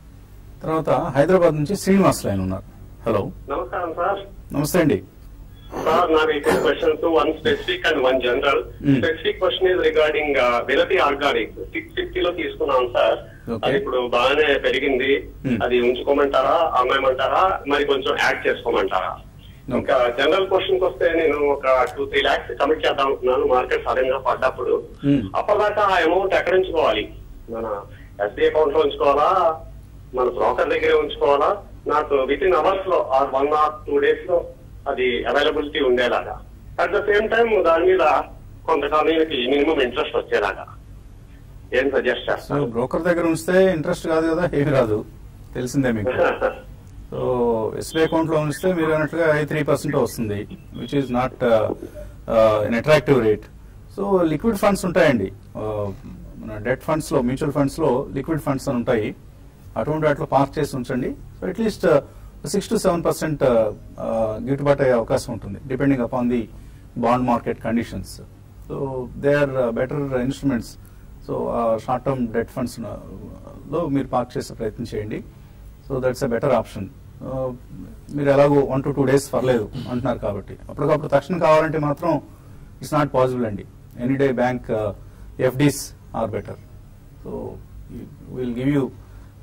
తర్వాత హైదరాబాద్ నుంచి Srinivas line ఉన్నారు హలో నమస్కారం సార్ నమస్తే అండి సార్ నావి two questions one specific and one general Hmm. Specific question is regarding విరతి organic six fifty లో తీసుకున్నాం సార్ Okay. అది ఇప్పుడు బాగానే పెరిగింది Hmm. అది ఉంచుకోమంటారా అమ్మాయమంటారా మరి కొంచెం యాడ్ చేసుకోమంటారా Okay. ఇంకా జనరల్ క్వశ్చన్ వస్తే నేను ఒక టూ త్రీ లాక్స్ కమిట్ చేద్దాం అనుకున్నాను మార్కెట్ సడన్ గా పడ్డప్పుడు Hmm. అప్పటిదాకా ఆ అమౌంట్ ఎక్కడ ఉంచుకోవాలి మన ఎస్బీ అకౌంట్ లో ఉంచుకోవాలా మన బ్రోకర్ దగ్గరే ఉంచుకోవాలా నాకు విత్ ఇన్ అవర్స్ లో or one or two days లో అది అవైలబిలిటీ ఉండేలాగా అట్ ద సేమ్ టైం దాని మీద కొంతకాలానికి మినిమం ఇంట్రెస్ట్ వచ్చేలాగా ఏం సజెస్ట్ సో చేస్తారు బ్రోకర్ దగ్గర ఉంచితే ఇంట్రెస్ట్ కాదు కదా ఏమి రాదు తెలిసిందే మీకు సో ఎస్బీఐ అకౌంట్ లో ఉంచితే మీరు అన్నట్టుగా ఐ త్రీ పర్సెంట్ వస్తుంది which is not an attractive rate so liquid funds ఉంటాయండి Uh, మన డెట్ ఫండ్స్ లో మ్యూచువల్ ఫండ్స్ లో లిక్విడ్ ఫండ్స్ అని ఉంటాయి అటువంటి వాటిలో పార్క్ చేసి ఉంచండి so at least six to seven percent గిట్టుబాటు అయ్యే అవకాశం ఉంటుంది depending upon the bond market conditions so they are better instruments so short term debt funds లో మీరు పార్క్ చేసే ప్రయత్నం చేయండి so that's a better option మీరు ఎలాగో వన్ టు టూ డేస్ పర్లేదు అంటున్నారు కాబట్టి అప్పటికప్పుడు తక్షణం కావాలంటే మాత్రం ఇట్స్ నాట్ పాసిబుల్ అండి any day bank FDs or better so will give you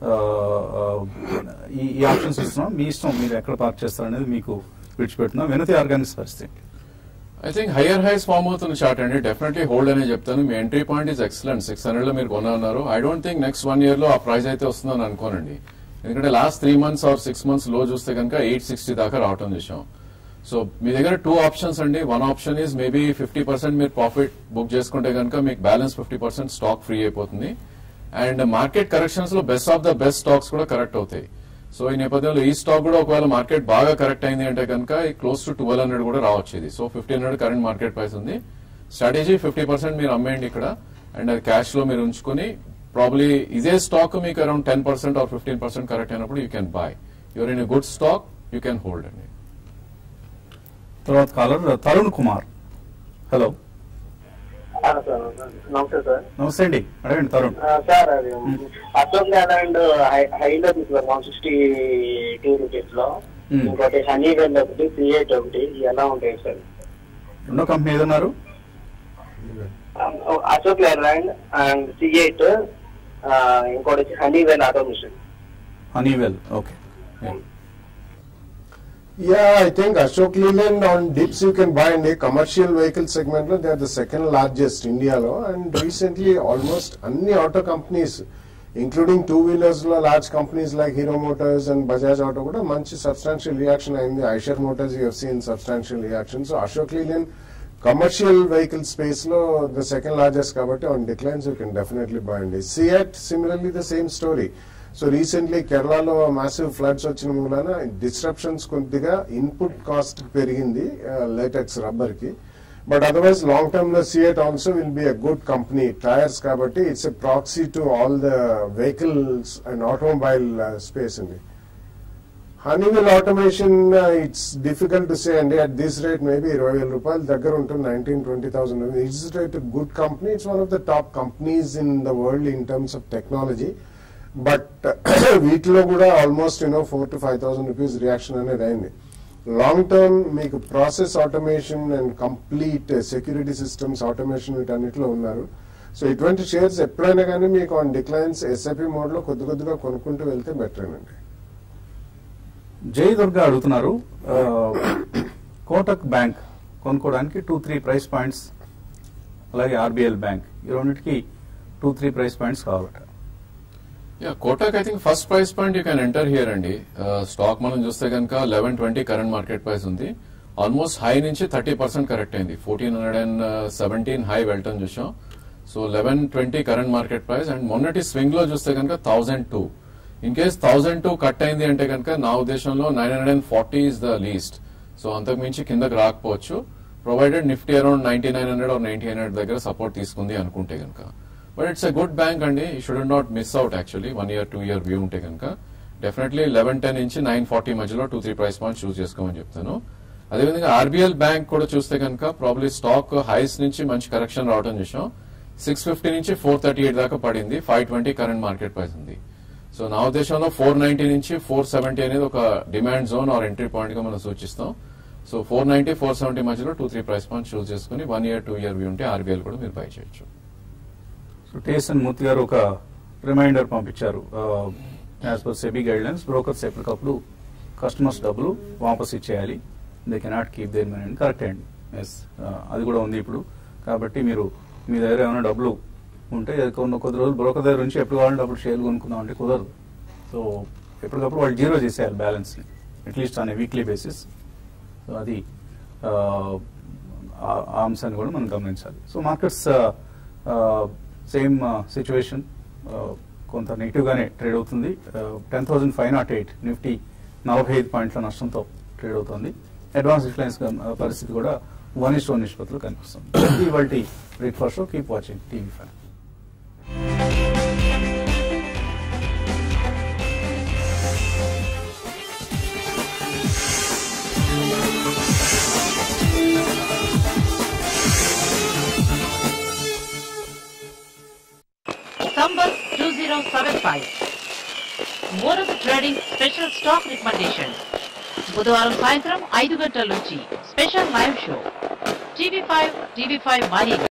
ఈ ఈ ఆప్షన్స్ ఇస్తున్నాం మీ ఇష్టం మీరు ఎక్కడ పార్క్ చేస్తారనేది మీకు విడిచిపెడుతున్నాం వినతి ఆర్గానిక్స్ పరిస్థితి I think higher highs form అవుతున్న చార్ట్ అండి డెఫినెట్లీ హోల్డ్ అనే చెప్తాను మీ entry point is excellent six hundred లో మీరు కొన్నారు I don't think next one year లో ఆ ప్రైస్ అయితే వస్తుందని అనుకోనండి ఎందుకంటే last three months or six months లో చూస్తే కనుక ఎయిట్ సిక్స్టీ దాకా రావటం చూసాం సో మీ దగ్గర టూ ఆప్షన్స్ అండి one option is maybe fifty percent మీరు ప్రాఫిట్ బుక్ చేసుకుంటే కనుక మీకు balance fifty percent stock free అయిపోతుంది అండ్ మార్కెట్ కరెక్షన్స్ లో best of the best stocks కూడా కరెక్ట్ అవుతాయి సో ఈ నేపథ్యంలో ఈ స్టాక్ కూడా ఒకవేళ మార్కెట్ బాగా కరెక్ట్ అయింది అంటే కనుక క్లోజ్ టు ట్వెల్వ్ హండ్రెడ్ కూడా రావచ్చు ఇది so fifteen hundred current market price ఉంది స్ట్రాటజీ ఫిఫ్టీ పర్సెంట్ మీరు అమ్మేయండి ఇక్కడ అండ్ అది క్యాష్ లో మీరు ఉంచుకొని ప్రాబ్లీ ఇదే స్టాక్ మీకు around ten percent or fifteen percent correct అయినప్పుడు you can buy your in good stock you can hold అండి తర్వాత caller Tarun Kumar hello sir నమస్తే సార్ నమస్తే అండి అడగండి తరుణ్ ఆ, సార్ అది అశోక్ ల్యాండ్ హైలో తీసుకున్నారు వన్ సిక్స్టీ టూ రూపీస్ లో Hmm. ఇంకోటి హనీ వెల్ ఒకటి సిఎయిట్ ఒకటి ఇవి ఎలా ఉంటాయి సార్ రెండో కంపెనీ ఏదన్నారు అశోక్ ల్యాండ్ అండ్ సిఎయిట్ ఇంకోటి వచ్చి Honeywell automation Honeywell okay Yeah, I think Ashok Leland on dips you can buy in the commercial vehicle segment. lo, They are the second largest India lo, and recently almost any auto companies, including two wheelers lo, large companies like Hero Motors and Bajaj Auto కూడా మంచి substantial reaction అయింది Eicher motors you have seen substantial reaction so Ashok Leyland commercial vehicle space లో the second largest కాబట్టి on declines you can definitely buy అండి CEAT similarly the same story so recently కేరళలో massive floods వచ్చిన మూలన disruptions కొద్దిగా input cost పెరిగింది latex rubber కి but otherwise long term లో CEAT also will be a good company tyres కాబట్టి it's a proxy to all the vehicles and automobile space అండి Honeywell automation it's difficult to say అండి at this rate maybe ఇరవై వేల రూపాయల దగ్గర ఉంటుంది nineteen twenty thousand it's rate good company it's one of the top companies in the world in terms of technology but వీటిలో కూడా almost you know four to five thousand rupees reaction అనేది అయింది long term మీకు process automation and complete security systems automation వీటన్నిటిలో ఉన్నారు so ఇటువంటి shares ఎప్పుడైనా కానీ మీకు ఆన్ డిక్లైన్స్ ఎస్ఐపి మోడ్ లో కొద్ది కొద్దిగా కొనుక్కుంటూ వెళ్తే బెటర్ అండి జై దుర్గా అడుగుతున్నారు ఆ, కోటక్ బ్యాంక్ కొనుక్కోవడానికి టూ త్రీ ప్రైస్ పాయింట్స్ అలాగే ఆర్బిఎల్ బ్యాంక్ ఈ రెండింటికి టూ త్రీ ప్రైస్ పాయింట్స్ కావాలట yeah Kotak I think first price point you can enter here అండి స్టాక్ మనం చూస్తే కనుక eleven twenty current market price ఉంది ఆల్మోస్ట్ హై నుంచి థర్టీ పర్సెంట్ కరెక్ట్ అయింది fourteen hundred and seventeen high వెళ్ళటం చూసాం so eleven twenty current market price and మొన్నటి స్వింగ్ లో చూస్తే కనుక thousand two in case thousand two cut అయింది అంటే కనుక నా ఉద్దేశంలో nine hundred and forty is the least so అంతకు మించి కిందకి రాకపోవచ్చు provided Nifty around ninety nine hundred or ninety hundred దగ్గర సపోర్ట్ తీసుకుంది అనుకుంటే కనుక but it's a good bank అండి you should not miss out actually one year two year view ఉంటే కనుక డెఫినెట్లీ లెవెన్ టెన్ నుంచి నైన్ ఫార్టీ మధ్యలో two three price points choose చేసుకోమని చెప్తాను అదేవిధంగా ఆర్బీఎల్ బ్యాంక్ కూడా చూస్తే కనుక ప్రాబ్లీ స్టాక్ హైస్ నుంచి మంచి కరెక్షన్ రావడం చూసాం సిక్స్ ఫిఫ్టీ నుంచి ఫోర్ థర్టీ ఎయిట్ దాకా పడింది five twenty current market price ఉంది సో నా ఉద్దేశంలో ఫోర్ నైన్టీ నుంచి ఫోర్ సెవెంటీ అనేది ఒక demand zone or entry point గా మనం సూచిస్తాం so four ninety four seventy మధ్యలో two three price point choose చేసుకుని one year two year view ఉంటే ఆర్బీఐ కూడా మీరు బై చేయొచ్చు సో టేసన్ మూర్తి గారు ఒక రిమైండర్ పంపించారు as per SEBI guidelines brokers ఎప్పటికప్పుడు కస్టమర్స్ డబ్బులు వాపస్ ఇచ్చేయాలి they cannot keep their money correct అండి ఎస్ అది కూడా ఉంది ఇప్పుడు కాబట్టి మీరు మీ దగ్గర ఏమైనా డబ్బులు ఉంటే కొన్ని కొద్ది రోజులు బ్రోకర్ దగ్గర నుంచి ఎప్పుడు కావాలంటే అప్పుడు షేర్లు కొనుక్కుందాం అంటే కుదరదు సో ఎప్పటికప్పుడు వాళ్ళు జీరో చేసేయాలి బ్యాలెన్స్ని at least on a weekly basis so అది ఆ, ఆ- ఆ అంశాన్ని కూడా మనం గమనించాలి సో మార్కెట్స్ సేమ్ సిచ్యువేషన్ కొంత నెగిటివ్ గానే ట్రేడ్ అవుతుంది ten thousand five nought eight Nifty నలభై ఐదు పాయింట్ల నష్టంతో ట్రేడ్ అవుతుంది అడ్వాన్స్ రిఫ్లెన్స్ పరిస్థితి కూడా వన్ ఇస్ వన్ నిష్పత్తులు కనిపిస్తుంది ఇవాళ breakfast keep watching TV five Sambal 2075. మోరస్ ట్రేడింగ్ స్పెషల్ స్టాక్ రికమెండేషన్ బుధవారం సాయంత్రం ఐదు గంటల నుంచి special live show TV five TV five మారీగా